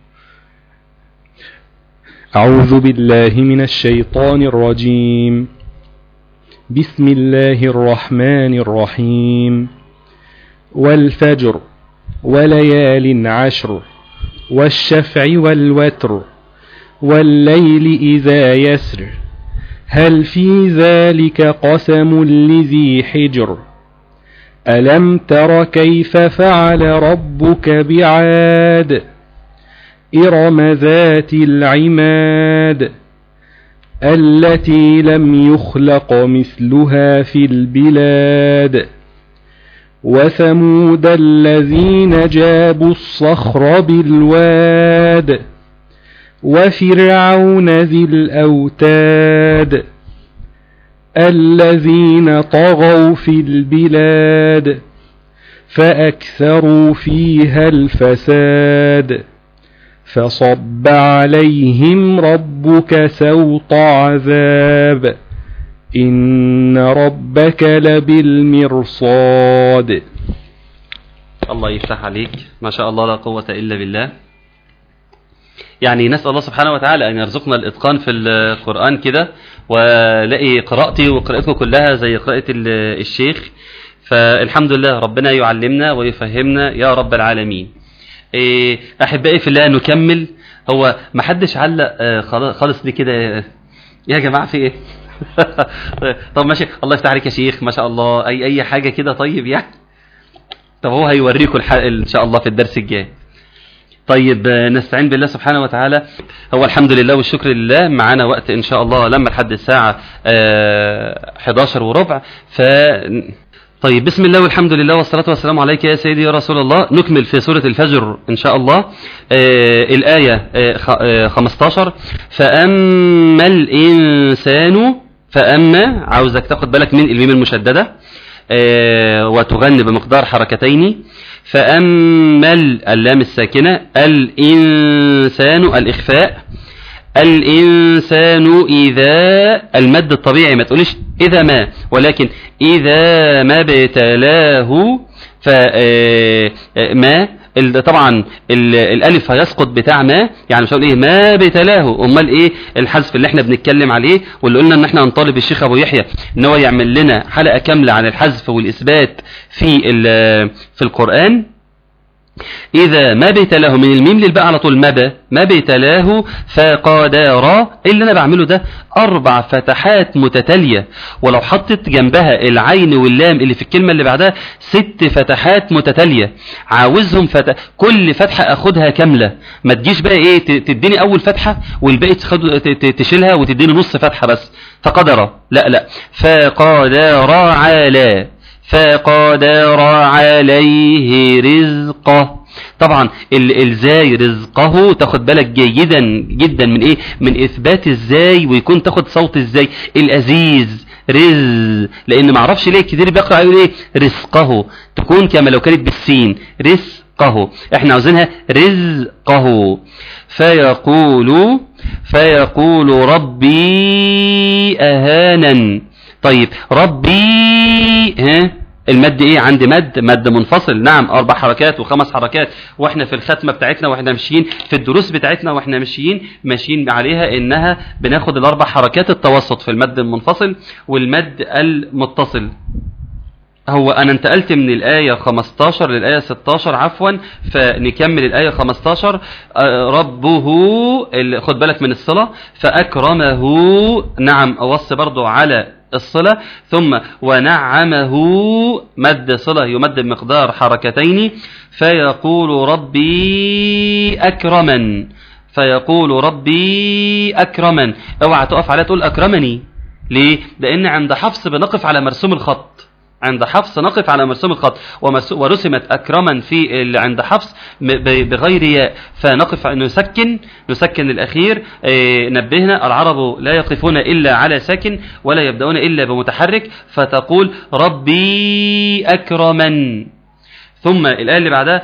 أعوذ بالله من الشيطان الرجيم بسم الله الرحمن الرحيم والفجر وليال عشر والشفع والوتر والليل إذا يسر هل في ذلك قسم لذي حجر ألم تر كيف فعل ربك بعاد إرم ذات العماد التي لم يخلق مثلها في البلاد وثمود الذين جابوا الصخر بالواد وفرعون ذي الأوتاد الذين طغوا في البلاد فأكثروا فيها الفساد فصب عليهم ربك سوط عذاب إن ربك لبالمرصاد الله يفتح عليك ما شاء الله لا قوة إلا بالله يعني نسأل الله سبحانه وتعالى أن يرزقنا الإتقان في القرآن كده ولاقي قراءتي وقراءتكم كلها زي قراءة ال- الشيخ فالحمد لله ربنا يعلمنا ويفهمنا يا رب العالمين إيه، أحبائي في الله نكمل هو ما حدش علق آه، خلاص- خالص دي كده يا جماعة في ايه طب ماشي الله يفتح عليك يا شيخ ما شاء الله اي اي حاجة كده طيب يعني طب هو هيوريكم الحلقة ان شاء الله في الدرس الجاي طيب آه، نستعين بالله سبحانه وتعالى هو الحمد لله والشكر لله معانا وقت ان شاء الله لما لحد الساعة آه، 11 وربع ف طيب بسم الله والحمد لله والصلاة والسلام عليك يا سيدي يا رسول الله نكمل في سورة الفجر إن شاء الله آه الآية آه خ- آه 15 فأما الإنسان فأما عاوزك تاخد بالك من الميم المشددة آه وتغني بمقدار حركتين فأما ال- اللام الساكنة الإنسان الإخفاء الإنسان إذا المد الطبيعي ما تقوليش إذا ما ولكن إذا ما ابتلاه فما طبعا ال- الالف هيسقط بتاع ما يعني مش هقول ايه ما ابتلاه امال ايه الحذف اللي احنا بنتكلم عليه واللي قلنا ان احنا هنطالب الشيخ ابو يحيى ان هو يعمل لنا حلقه كامله عن الحذف والاثبات في ال- في القران إذا ما بيتلاه من الميم للباء على طول مبى ما بيتلاه فقدر إيه اللي أنا بعمله ده أربع فتحات متتالية ولو حطيت جنبها العين واللام اللي في الكلمة اللي بعدها ست فتحات متتالية عاوزهم فت... كل فتحة أخدها كاملة ما تجيش بقى إيه ت- تديني أول فتحة والباقي تخد... ت- ت- تشيلها وتديني نص فتحة بس فقدر لا لا فقدر على فقدر عليه رزقه طبعا ال- الزاي رزقه تاخد بالك جيدا جدا من ايه من اثبات الزاي ويكون تاخد صوت الزاي الازيز رز لان ما اعرفش ليه كتير بيقرا يقول ايه رزقه تكون كما لو كانت بالسين رزقه احنا عاوزينها رزقه فيقول فيقول ربي اهانا طيب ربي ها المد ايه عندي مد مد منفصل نعم اربع حركات وخمس حركات واحنا في الختمه بتاعتنا واحنا ماشيين في الدروس بتاعتنا واحنا ماشيين ماشيين عليها انها بناخد الاربع حركات التوسط في المد المنفصل والمد المتصل هو انا انتقلت من الايه 15 للايه 16 عفوا فنكمل الايه 15 آه، ربه ال- خد بالك من الصله فاكرمه نعم اوصي برضو على الصلة ثم ونعمه مد صلة يمد بمقدار حركتين فيقول ربي أكرمن فيقول ربي أكرمن اوعى تقف عليها تقول أكرمني ليه؟ لأن عند حفص بنقف على مرسوم الخط عند حفص نقف على مرسوم الخط ومرس- ورسمت أكرما في اللي عند حفص م- ب- بغير ياء فنقف نسكن نسكن الأخير آه، نبهنا العرب لا يقفون إلا على ساكن ولا يبدأون إلا بمتحرك فتقول ربي أكرمن ثم الآية اللي بعدها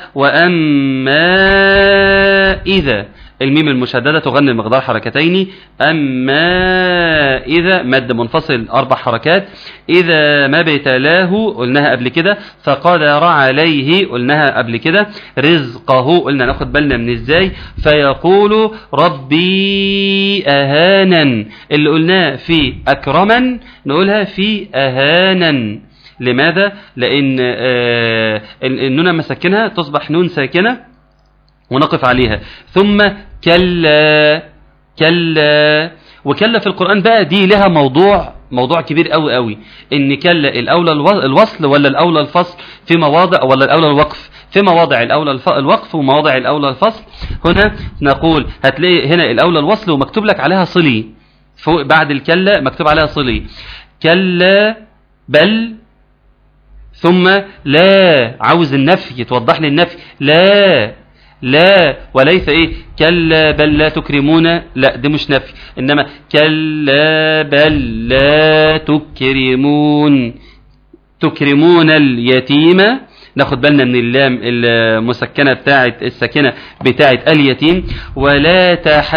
وأما إذا الميم المشددة تغني بمقدار حركتين أما إذا مد منفصل أربع حركات إذا ما ابتلاه قلناها قبل كده فقدر عليه قلناها قبل كده رزقه قلنا ناخد بالنا من إزاي فيقول ربي أهانا اللي قلناه في أكرما نقولها في أهانا لماذا لان آه النون مسكنها تصبح نون ساكنه ونقف عليها ثم كلا كلا وكلا في القرآن بقى دي لها موضوع موضوع كبير قوي قوي ان كلا الاولى الوصل ولا الاولى الفصل في مواضع ولا الاولى الوقف في مواضع الاولى الوقف ومواضع الاولى الفصل هنا نقول هتلاقي هنا الاولى الوصل ومكتوب لك عليها صلي فوق بعد الكلا مكتوب عليها صلي كلا بل ثم لا عاوز النفي توضح لي النفي لا لا وليس ايه كلا بل لا تكرمون لا دي مش نفي انما كلا بل لا تكرمون تكرمون اليتيم ناخد بالنا من اللام المسكنه بتاعه الساكنه بتاعه اليتيم ولا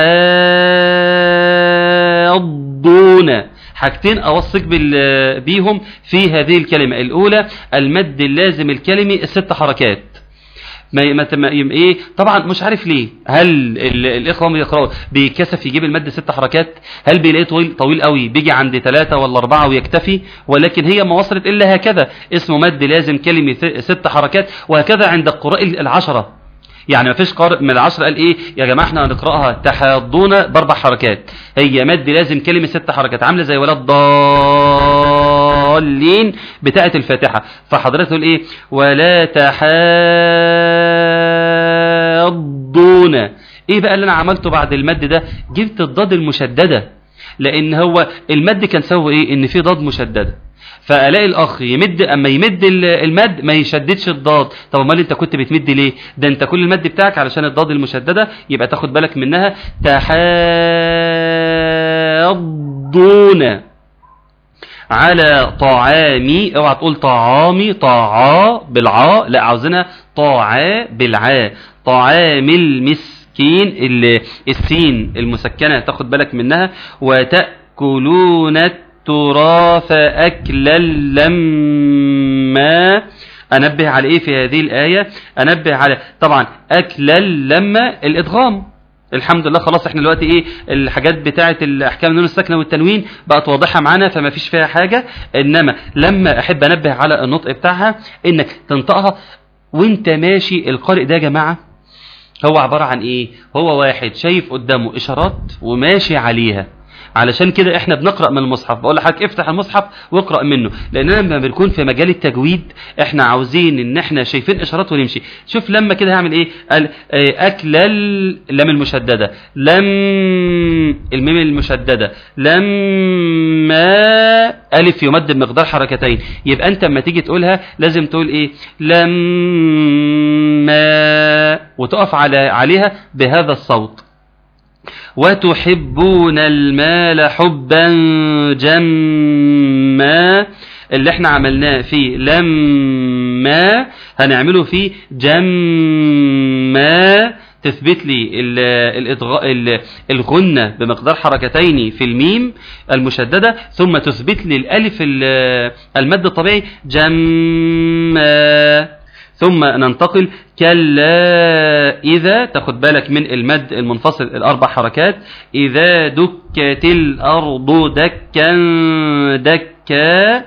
تحاضون حاجتين اوثق بيهم في هذه الكلمه الاولى المد اللازم الكلمي الست حركات ما ما ما ايه طبعا مش عارف ليه هل الاخوه هم يقراوا بيكسف يجيب المد ست حركات هل بيلاقيه طويل طويل قوي بيجي عند ثلاثة ولا أربعة ويكتفي ولكن هي ما وصلت الا هكذا اسمه مد لازم كلمه ست حركات وهكذا عند القراء العشره يعني ما فيش قارئ من العشر قال ايه يا جماعه احنا هنقراها تحاضون باربع حركات هي مد لازم كلمه ست حركات عامله زي ولا الضالين بتاعه الفاتحه فحضرتك تقول ايه ولا تحاضون ايه بقى اللي انا عملته بعد المد ده جبت الضاد المشدده لان هو المد كان سوى ايه ان في ضاد مشدده فالاقي الاخ يمد اما يمد المد ما يشددش الضاد طب امال انت كنت بتمد ليه ده انت كل المد بتاعك علشان الضاد المشدده يبقى تاخد بالك منها تحاضون على طعامي اوعى تقول طعامي طاعا بالعاء لا عاوزينها طاعا بالعاء طعام المسكين السين المسكنه تاخد بالك منها وتاكلون التراث أكلا لما أنبه على إيه في هذه الآية أنبه على طبعا أكلا لما الإدغام الحمد لله خلاص احنا دلوقتي ايه الحاجات بتاعه الاحكام النون الساكنه والتنوين بقت واضحه معانا فما فيش فيها حاجه انما لما احب انبه على النطق بتاعها انك تنطقها وانت ماشي القارئ ده يا جماعه هو عباره عن ايه هو واحد شايف قدامه اشارات وماشي عليها علشان كده احنا بنقرا من المصحف بقول لحضرتك افتح المصحف واقرا منه لاننا لما بنكون في مجال التجويد احنا عاوزين ان احنا شايفين اشارات ونمشي شوف لما كده هعمل ايه قال اكل اللام المشدده لم الميم المشدده لما الف يمد بمقدار حركتين يبقى انت لما تيجي تقولها لازم تقول ايه لما وتقف على عليها بهذا الصوت وتحبون المال حبا جما اللي احنا عملناه في لما هنعمله في جما تثبت لي الغنة بمقدار حركتين في الميم المشددة ثم تثبت لي الألف المد الطبيعي جما ثم ننتقل كلا إذا تاخد بالك من المد المنفصل الأربع حركات إذا دكت الأرض دكا دكا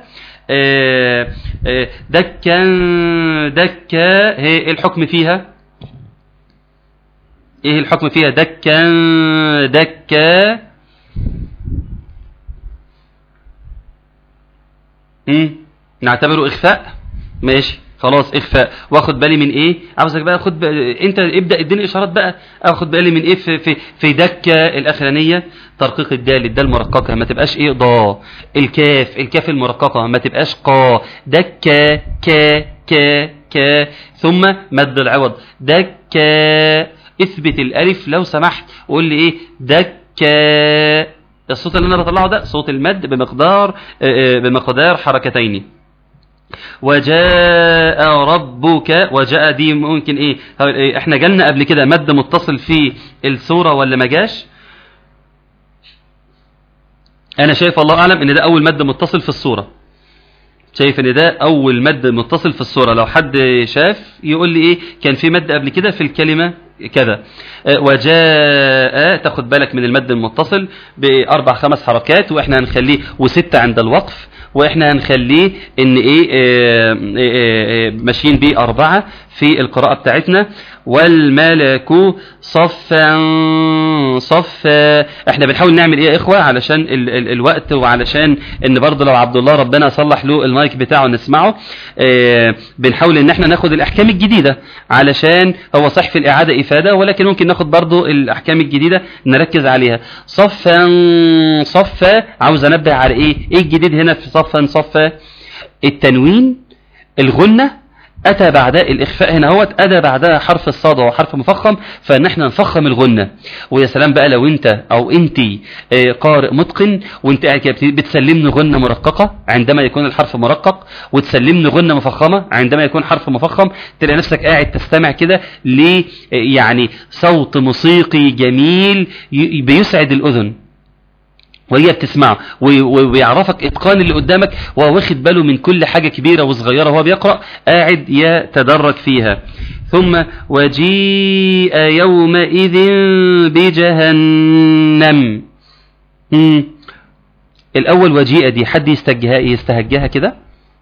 دكا دكا ايه الحكم فيها ايه الحكم فيها دكا دكا نعتبره اخفاء ماشي خلاص اخفاء واخد بالي من ايه عاوزك بقى خد بقى انت ابدا اديني اشارات بقى اخد بالي من ايه في في, في دكه الاخرانيه ترقيق الدال الدال مرققه ما تبقاش ايه ضا الكاف الكاف المرققه ما تبقاش قا دكه ك ك ك ثم مد العوض دكه اثبت الالف لو سمحت وقول لي ايه دكه الصوت اللي انا بطلعه ده صوت المد بمقدار بمقدار حركتين وجاء ربك وجاء دي ممكن ايه احنا جالنا قبل كده مد متصل في السورة ولا ما جاش انا شايف الله اعلم ان ده اول مد متصل في السورة شايف ان ده اول مد متصل في السورة لو حد شاف يقول لي ايه كان في مد قبل كده في الكلمة كذا آه، وجاء تاخد بالك من المد المتصل باربع خمس حركات واحنا هنخليه وستة عند الوقف واحنا هنخليه ان ايه آه، آه، آه، ماشيين بيه اربعة في القراءة بتاعتنا والملك صفا صفا احنا بنحاول نعمل ايه يا اخوة علشان ال ال الوقت وعلشان ان برضه لو عبد الله ربنا صلح له المايك بتاعه نسمعه اه بنحاول ان احنا ناخد الاحكام الجديدة علشان هو صح في الاعادة افادة ولكن ممكن ناخد برضه الاحكام الجديدة نركز عليها صفا صفا عاوز انبه على ايه ايه الجديد هنا في صفا صفا التنوين الغنة أتى بعدها الإخفاء هنا هو أتى بعدها حرف الصاد وهو حرف مفخم فإن احنا نفخم الغنة ويا سلام بقى لو أنت أو أنت آه، قارئ متقن وأنت قاعد كده بتسلمني غنة مرققة عندما يكون الحرف مرقق وتسلمني غنة مفخمة عندما يكون حرف مفخم تلاقي نفسك قاعد تستمع كده ل آه، يعني صوت موسيقي جميل ي- بيسعد الأذن وهي بتسمعه وي- وي- ويعرفك اتقان اللي قدامك وهو واخد باله من كل حاجة كبيرة وصغيرة وهو بيقرأ قاعد يتدرج فيها ثم وجيء يومئذ بجهنم مم. الأول وجيء دي حد يستجها يستهجها كده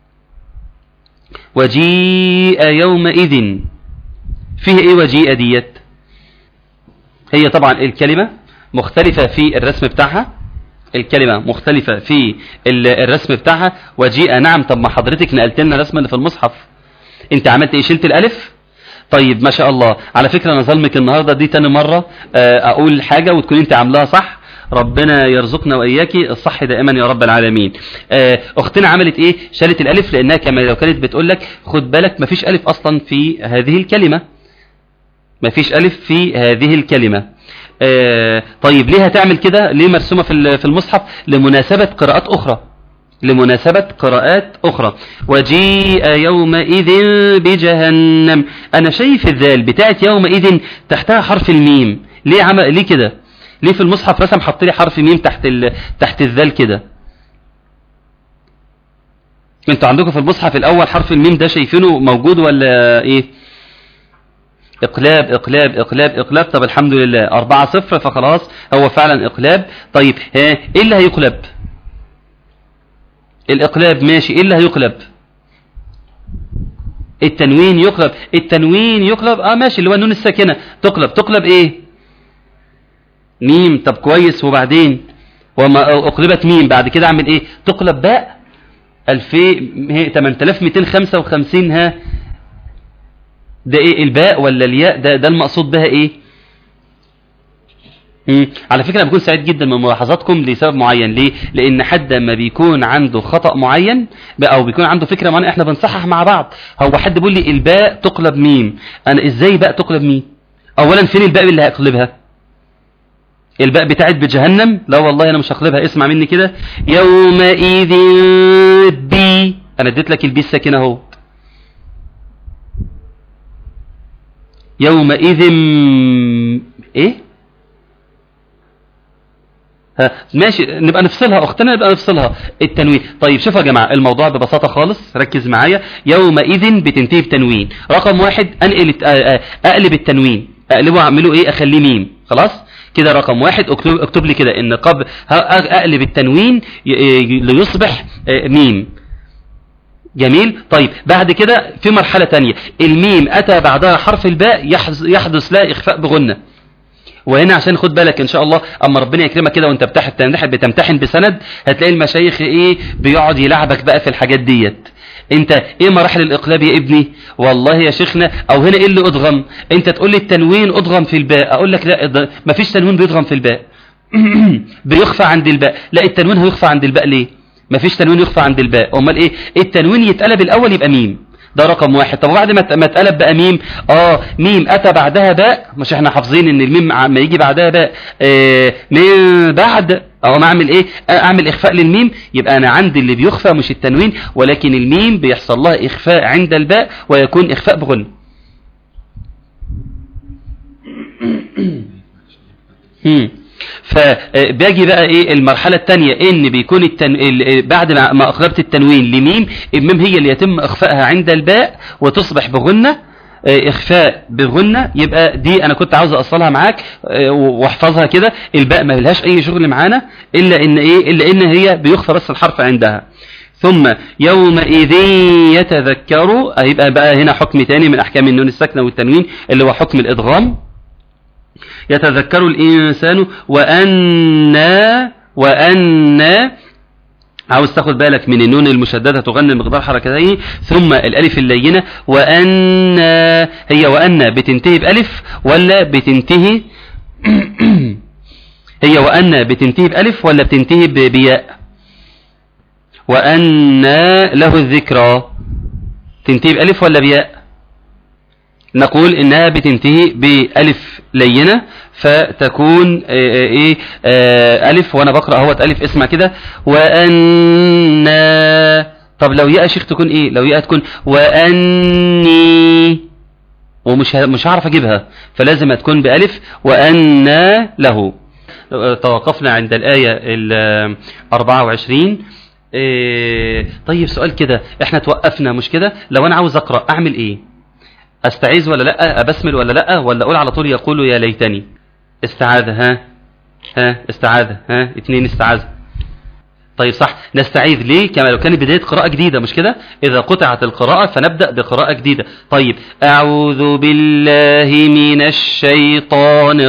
وجيء يومئذ فيه ايه وجيء ديت هي طبعا الكلمة مختلفة في الرسم بتاعها الكلمة مختلفة في ال- الرسم بتاعها وجيء نعم طب ما حضرتك نقلت لنا الرسم اللي في المصحف انت عملت ايه شلت الالف طيب ما شاء الله على فكرة انا ظلمك النهاردة دي تاني مرة آه، اقول حاجة وتكون انت عاملاها صح ربنا يرزقنا واياكي الصح دائما يا رب العالمين آه، اختنا عملت ايه شالت الالف لانها كما لو كانت بتقول لك خد بالك مفيش الف اصلا في هذه الكلمة مفيش ألف في هذه الكلمة آه طيب ليه هتعمل كده ليه مرسومة في ال- في المصحف لمناسبة قراءات أخرى لمناسبة قراءات أخرى وجيء يومئذ بجهنم أنا شايف الذال بتاعت يومئذ تحتها حرف الميم ليه عمل ليه كده ليه في المصحف رسم حط لي حرف ميم تحت ال... تحت الذال كده انتوا عندكم في المصحف الأول حرف الميم ده شايفينه موجود ولا ايه اقلاب اقلاب اقلاب اقلاب طب الحمد لله أربعة صفر فخلاص هو فعلا اقلاب طيب ها ايه اللي هيقلب الاقلاب ماشي ايه اللي هيقلب التنوين يقلب التنوين يقلب اه ماشي اللي هو النون الساكنة تقلب تقلب ايه ميم طب كويس وبعدين وما اقلبت ميم بعد كده اعمل ايه تقلب باء 2000 هي 8255 ها ده ايه الباء ولا الياء ده ده المقصود بها ايه مم. على فكرة أنا بكون سعيد جدا من ملاحظاتكم لسبب معين ليه لان حد ما بيكون عنده خطأ معين ب- او بيكون عنده فكرة معينة احنا بنصحح مع بعض هو حد بيقول لي الباء تقلب ميم انا ازاي باء تقلب ميم اولا فين الباء اللي هقلبها الباء بتاعت بجهنم لا والله انا مش هقلبها اسمع مني كده يومئذ بي انا اديت لك البي الساكنه اهو يومئذ ايه ها ماشي نبقى نفصلها اختنا نبقى نفصلها التنوين طيب شوفوا يا جماعه الموضوع ببساطه خالص ركز معايا يومئذ بتنتهي بتنوين رقم واحد انقل الت- آه، آه، اقلب التنوين اقلبه اعمله ايه اخليه ميم خلاص كده رقم واحد اكتب, اكتب لي كده ان قبل ه- اقلب التنوين ي- ي- ليصبح آه، ميم جميل طيب بعد كده في مرحلة تانية الميم أتى بعدها حرف الباء يحز- يحدث لها إخفاء بغنة وهنا عشان خد بالك ان شاء الله اما ربنا يكرمك كده وانت بتحت بتمتحن بتمتحن بسند هتلاقي المشايخ ايه بيقعد يلعبك بقى في الحاجات ديت انت ايه مراحل الاقلاب يا ابني والله يا شيخنا او هنا ايه اللي ادغم انت تقول لي التنوين ادغم في الباء اقول لك لا ده مفيش تنوين بيدغم في الباء بيخفى عند الباء لا التنوين هيخفى عند الباء ليه مفيش تنوين يخفى عند الباء امال ايه التنوين يتقلب الاول يبقى ميم ده رقم واحد طب وبعد ما ت- ما اتقلب بقى ميم اه ميم اتى بعدها باء مش احنا حافظين ان الميم ع- ما يجي بعدها باء آه من بعد او ما اعمل ايه آه، اعمل اخفاء للميم يبقى انا عندي اللي بيخفى مش التنوين ولكن الميم بيحصل لها اخفاء عند الباء ويكون اخفاء بغن هم. فباجي بقى ايه المرحله الثانيه ان بيكون التن... ال- بعد ما ما اقلبت التنوين لميم الميم هي اللي يتم اخفائها عند الباء وتصبح بغنه آه، إخفاء بغنة يبقى دي أنا كنت عاوز أصلها معاك آه، واحفظها كده الباء ما لهاش أي شغل معانا إلا إن إيه إلا إن هي بيخفى بس الحرف عندها ثم يومئذ يتذكر هيبقى بقى هنا حكم تاني من أحكام النون الساكنة والتنوين اللي هو حكم الإدغام يتذكر الإنسان وأنا وأنا عاوز تاخد بالك من النون المشددة تغني مقدار حركتين ثم الألف اللينة وأن هي وأن بتنتهي بألف ولا بتنتهي هي وأن بتنتهي بألف ولا بتنتهي ب- بياء وأن له الذكرى تنتهي بألف ولا بياء نقول إنها بتنتهي بألف لينة فتكون آه، آه، إيه آه، ألف وأنا بقرأ اهوت ألف اسمع كده وأن طب لو ياء شيخ تكون إيه لو ياء تكون وأني ومش ه- مش هعرف أجيبها فلازم تكون بألف وأن له آه، توقفنا عند الآية ال 24 إيه، طيب سؤال كده احنا توقفنا مش كده لو انا عاوز اقرا اعمل ايه استعيذ ولا لا ابسمل ولا لا ولا اقول على طول يقول يا ليتني استعاذة ها ها استعاذة ها اتنين استعاذة طيب صح نستعيذ ليه كما لو كانت بداية قراءة جديدة مش كده إذا قطعت القراءة فنبدأ بقراءة جديدة طيب أعوذ بالله من الشيطان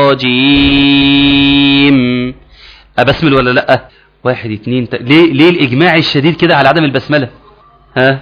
الرجيم أبسمل ولا لأ واحد اتنين ت... ليه, ليه الإجماع الشديد كده على عدم البسملة ها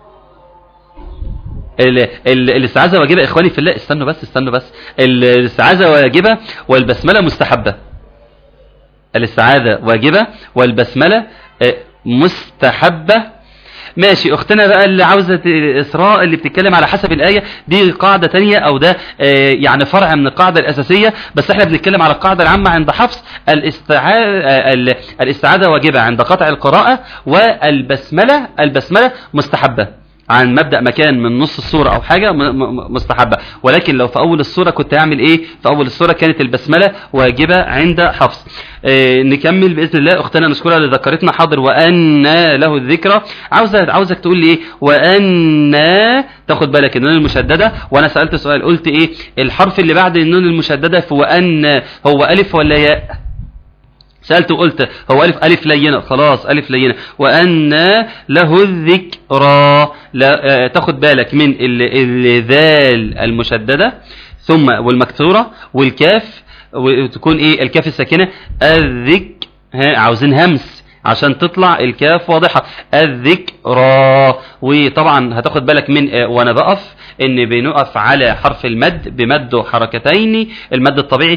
ال- ال- الاستعاذة واجبة إخواني في الله استنوا بس استنوا بس ال- الاستعاذة واجبة والبسملة مستحبة الاستعاذة واجبة والبسملة آه، مستحبة ماشي اختنا بقى اللي عاوزة ت- اسراء اللي بتتكلم على حسب الآية دي قاعدة تانية او ده آه، يعني فرع من القاعدة الأساسية بس احنا بنتكلم على القاعدة العامة عند حفص الاستعاذة الاستعاذة واجبة عند قطع القراءة والبسملة البسملة مستحبة عن مبدأ مكان من نص الصورة أو حاجة م- م- مستحبة ولكن لو في أول الصورة كنت أعمل إيه في أول الصورة كانت البسملة واجبة عند حفص إيه نكمل بإذن الله أختنا نشكرها اللي ذكرتنا حاضر وأن له الذكرى عاوزة عاوزك تقول لي إيه وأن تاخد بالك النون المشددة وأنا سألت سؤال قلت إيه الحرف اللي بعد النون المشددة في وأن هو ألف ولا ياء سألت وقلت هو ألف ألف لينة خلاص ألف لينة وأن له الذكرى لا آه، تاخد بالك من ال- الذال المشددة ثم والمكسورة والكاف وتكون إيه الكاف الساكنة الذك ها عاوزين همس عشان تطلع الكاف واضحة الذكرى وطبعا هتاخد بالك من آه، وانا بقف ان بنقف على حرف المد بمد حركتين المد الطبيعي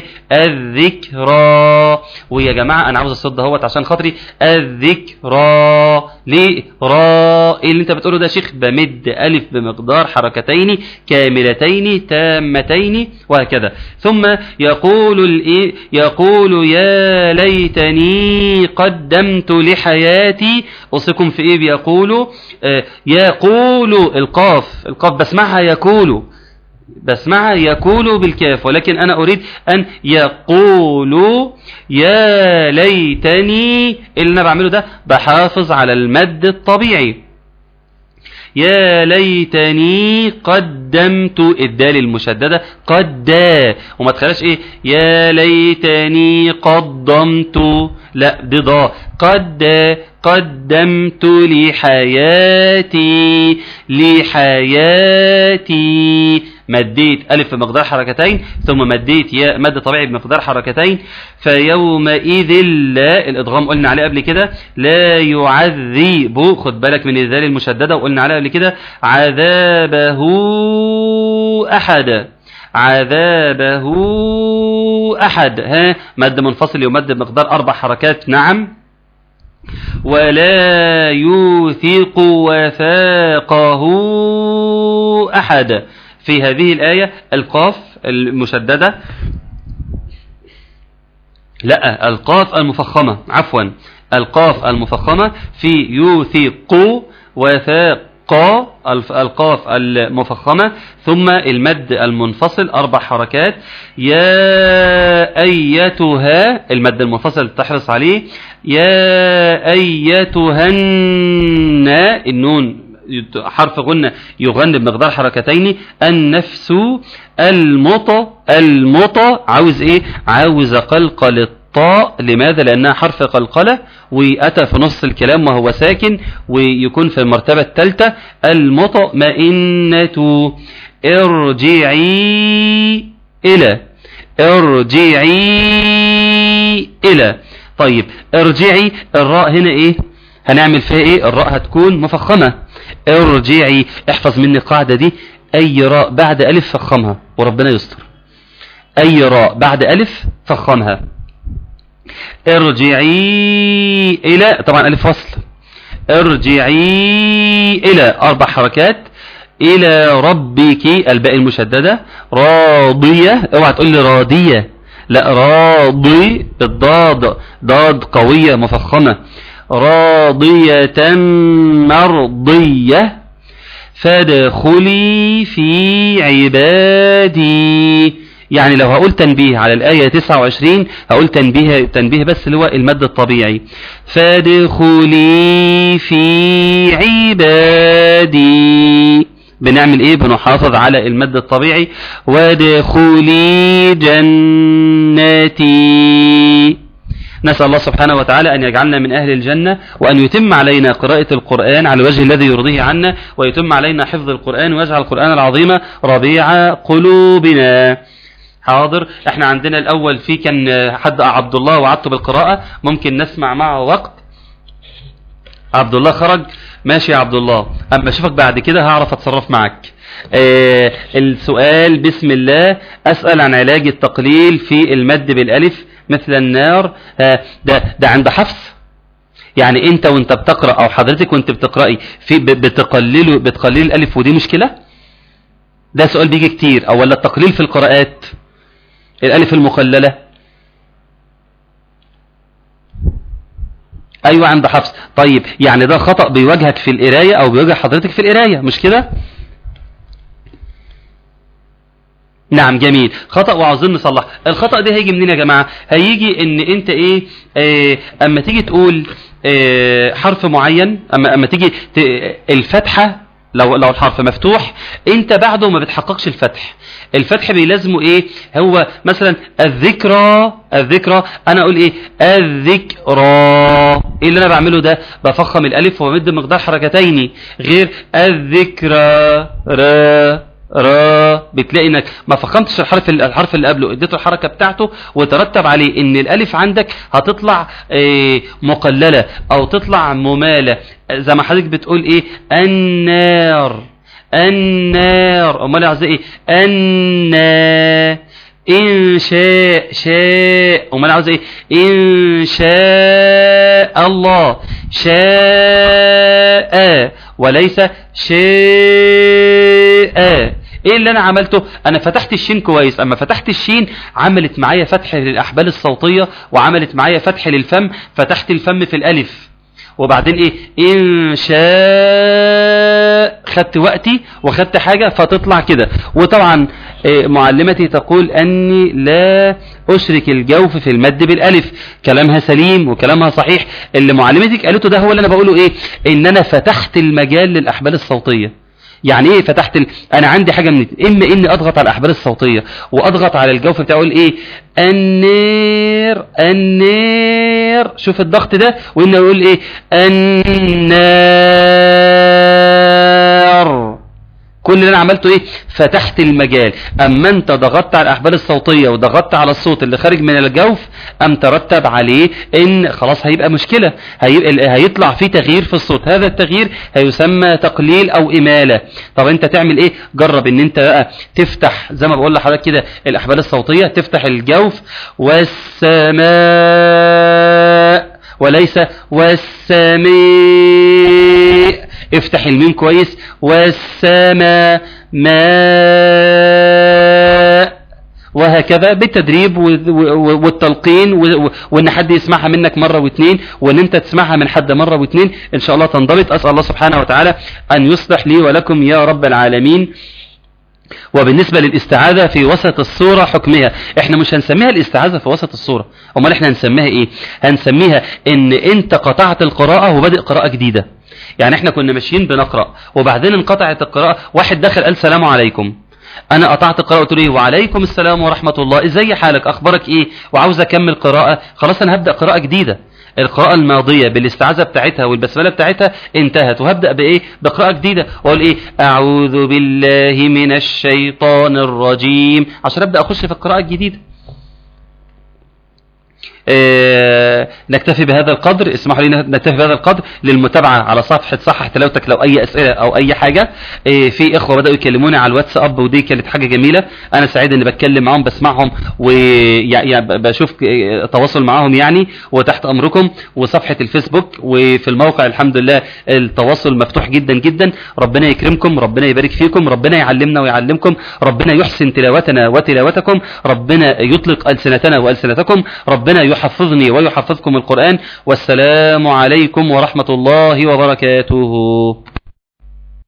الذكرى ويا جماعة انا عاوز الصوت دهوت عشان خاطري الذكرى ليه را إيه اللي انت بتقوله ده يا شيخ بمد الف بمقدار حركتين كاملتين تامتين وهكذا ثم يقول الايه يقول يا ليتني قدمت لحياتي اوصيكم في ايه بيقولوا آه يقول القاف القاف بسمعها يقول بسمعها يقول بالكاف ولكن أنا أريد أن يقول يا ليتني اللي أنا بعمله ده بحافظ على المد الطبيعي يا ليتني قدمت الدال المشددة قد وما تخليش ايه يا ليتني قدمت لا دي ضاء قد قدمت لحياتي لحياتي مديت ألف بمقدار حركتين ثم مديت ياء مد طبيعي بمقدار حركتين فيومئذ لا الإدغام قلنا عليه قبل كده لا يعذب خد بالك من الذال المشددة وقلنا عليه قبل كده عذابه أحد عذابه أحد ها مد منفصل يمد بمقدار أربع حركات نعم ولا يوثق وثاقه أحد في هذه الآية القاف المشددة لا القاف المفخمة عفوا القاف المفخمة في يوثق وثاق القاف المفخمة ثم المد المنفصل أربع حركات يا أيتها المد المنفصل تحرص عليه يا أيتها النون يت- حرف غنة يغن بمقدار حركتين النفس المط المط عاوز ايه عاوز قلقل الطاء لماذا لانها حرف قلقلة واتى في نص الكلام وهو ساكن ويكون في المرتبة الثالثة المطمئنة ارجعي الى ارجعي الى طيب ارجعي الراء هنا ايه هنعمل فيها ايه الراء هتكون مفخمة ارجعي احفظ مني القاعدة دي اي راء بعد الف فخمها وربنا يستر اي راء بعد الف فخمها ارجعي الى طبعا الف فصل ارجعي الى اربع حركات الى ربك الباء المشددة راضية اوعى تقول لي راضية لا راضي بالضاد ضاد قوية مفخمة راضية مرضية فادخلي في عبادي يعني لو هقول تنبيه على الآية 29 هقول تنبيه تنبيه بس اللي هو المد الطبيعي فادخلي في عبادي بنعمل ايه بنحافظ على المد الطبيعي وادخلي جنتي نسأل الله سبحانه وتعالى أن يجعلنا من أهل الجنة وأن يتم علينا قراءة القرآن على الوجه الذي يرضيه عنا ويتم علينا حفظ القرآن ويجعل القرآن العظيم ربيع قلوبنا حاضر احنا عندنا الأول في كان حد عبد الله وعدته بالقراءة ممكن نسمع معه وقت عبد الله خرج ماشي يا عبد الله اما اشوفك بعد كده هعرف اتصرف معك آه السؤال بسم الله اسال عن علاج التقليل في المد بالالف مثل النار آه ده ده عند حفص يعني انت وانت بتقرا او حضرتك وانت بتقراي في ب- بتقللوا بتقللي الالف ودي مشكله ده سؤال بيجي كتير او ولا التقليل في القراءات الالف المقلله ايوه عند حفص طيب يعني ده خطأ بيواجهك في القرايه او بيواجه حضرتك في القرايه مش كده نعم جميل خطأ وعاوزين نصلح الخطأ ده هيجي منين يا جماعة هيجي ان انت ايه آه اما تيجي تقول آه حرف معين اما اما تيجي ت... الفتحة لو لو الحرف مفتوح انت بعده ما بتحققش الفتح الفتح بيلازمه ايه هو مثلا الذكرى الذكرى انا اقول ايه الذكرى ايه اللي انا بعمله ده بفخم الالف وبمد مقدار حركتين غير الذكرى را را بتلاقي انك ما فخمتش الحرف الحرف اللي قبله اديته الحركه بتاعته وترتب عليه ان الالف عندك هتطلع إيه مقلله او تطلع مماله زي ما حضرتك بتقول ايه النار النار امال عايز ايه النا ان شاء شاء امال عاوز ايه ان شاء الله شاء وليس شاء ايه اللي انا عملته انا فتحت الشين كويس اما فتحت الشين عملت معايا فتح للاحبال الصوتيه وعملت معايا فتح للفم فتحت الفم في الالف وبعدين ايه ان شاء خدت وقتي وخدت حاجة فتطلع كده وطبعا إيه معلمتي تقول اني لا اشرك الجوف في المد بالالف كلامها سليم وكلامها صحيح اللي معلمتك قالته ده هو اللي انا بقوله ايه ان انا فتحت المجال للاحبال الصوتية يعني ايه فتحت ال... انا عندي حاجه من اما اني اضغط على الاحبال الصوتيه واضغط على الجوف بتاعه اقول ايه النير النير شوف الضغط ده وان اقول ايه النار كل اللي انا عملته ايه فتحت المجال اما انت ضغطت على الاحبال الصوتيه وضغطت على الصوت اللي خارج من الجوف ام ترتب عليه ان خلاص هيبقى مشكله هيبقى هيطلع فيه تغيير في الصوت هذا التغيير هيسمى تقليل او اماله طب انت تعمل ايه جرب ان انت بقى تفتح زي ما بقول لحضرتك كده الاحبال الصوتيه تفتح الجوف والسماء وليس والسماء افتح الميم كويس والسماء ماء وهكذا بالتدريب والتلقين وان حد يسمعها منك مرة واثنين وان انت تسمعها من حد مرة واثنين ان شاء الله تنضبط اسأل الله سبحانه وتعالى ان يصلح لي ولكم يا رب العالمين وبالنسبة للاستعاذة في وسط الصورة حكمها احنا مش هنسميها الاستعاذة في وسط الصورة امال احنا هنسميها ايه هنسميها ان انت قطعت القراءة وبدأ قراءة جديدة يعني احنا كنا ماشيين بنقرأ وبعدين انقطعت القراءة واحد دخل قال سلام عليكم انا قطعت القراءة قلت له ايه وعليكم السلام ورحمة الله ازاي حالك اخبارك ايه وعاوز اكمل قراءة خلاص انا هبدأ قراءة جديدة القراءة الماضية بالاستعاذة بتاعتها والبسملة بتاعتها انتهت وهبدأ بإيه بقراءة جديدة وأقول إيه أعوذ بالله من الشيطان الرجيم عشان أبدأ أخش في القراءة الجديدة آه، نكتفي بهذا القدر اسمحوا لي نكتفي بهذا القدر للمتابعة على صفحة صحح تلاوتك لو أي أسئلة أو أي حاجة آه، في إخوة بدأوا يكلموني على الواتساب ودي كانت حاجة جميلة أنا سعيد إني بتكلم معاهم بسمعهم وبشوف تواصل معاهم يعني وتحت أمركم وصفحة الفيسبوك وفي الموقع الحمد لله التواصل مفتوح جدا جدا ربنا يكرمكم ربنا يبارك فيكم ربنا يعلمنا ويعلمكم ربنا يحسن تلاوتنا وتلاوتكم ربنا يطلق ألسنتنا وألسنتكم ربنا يحفظني ويحفظكم القرآن والسلام عليكم ورحمة الله وبركاته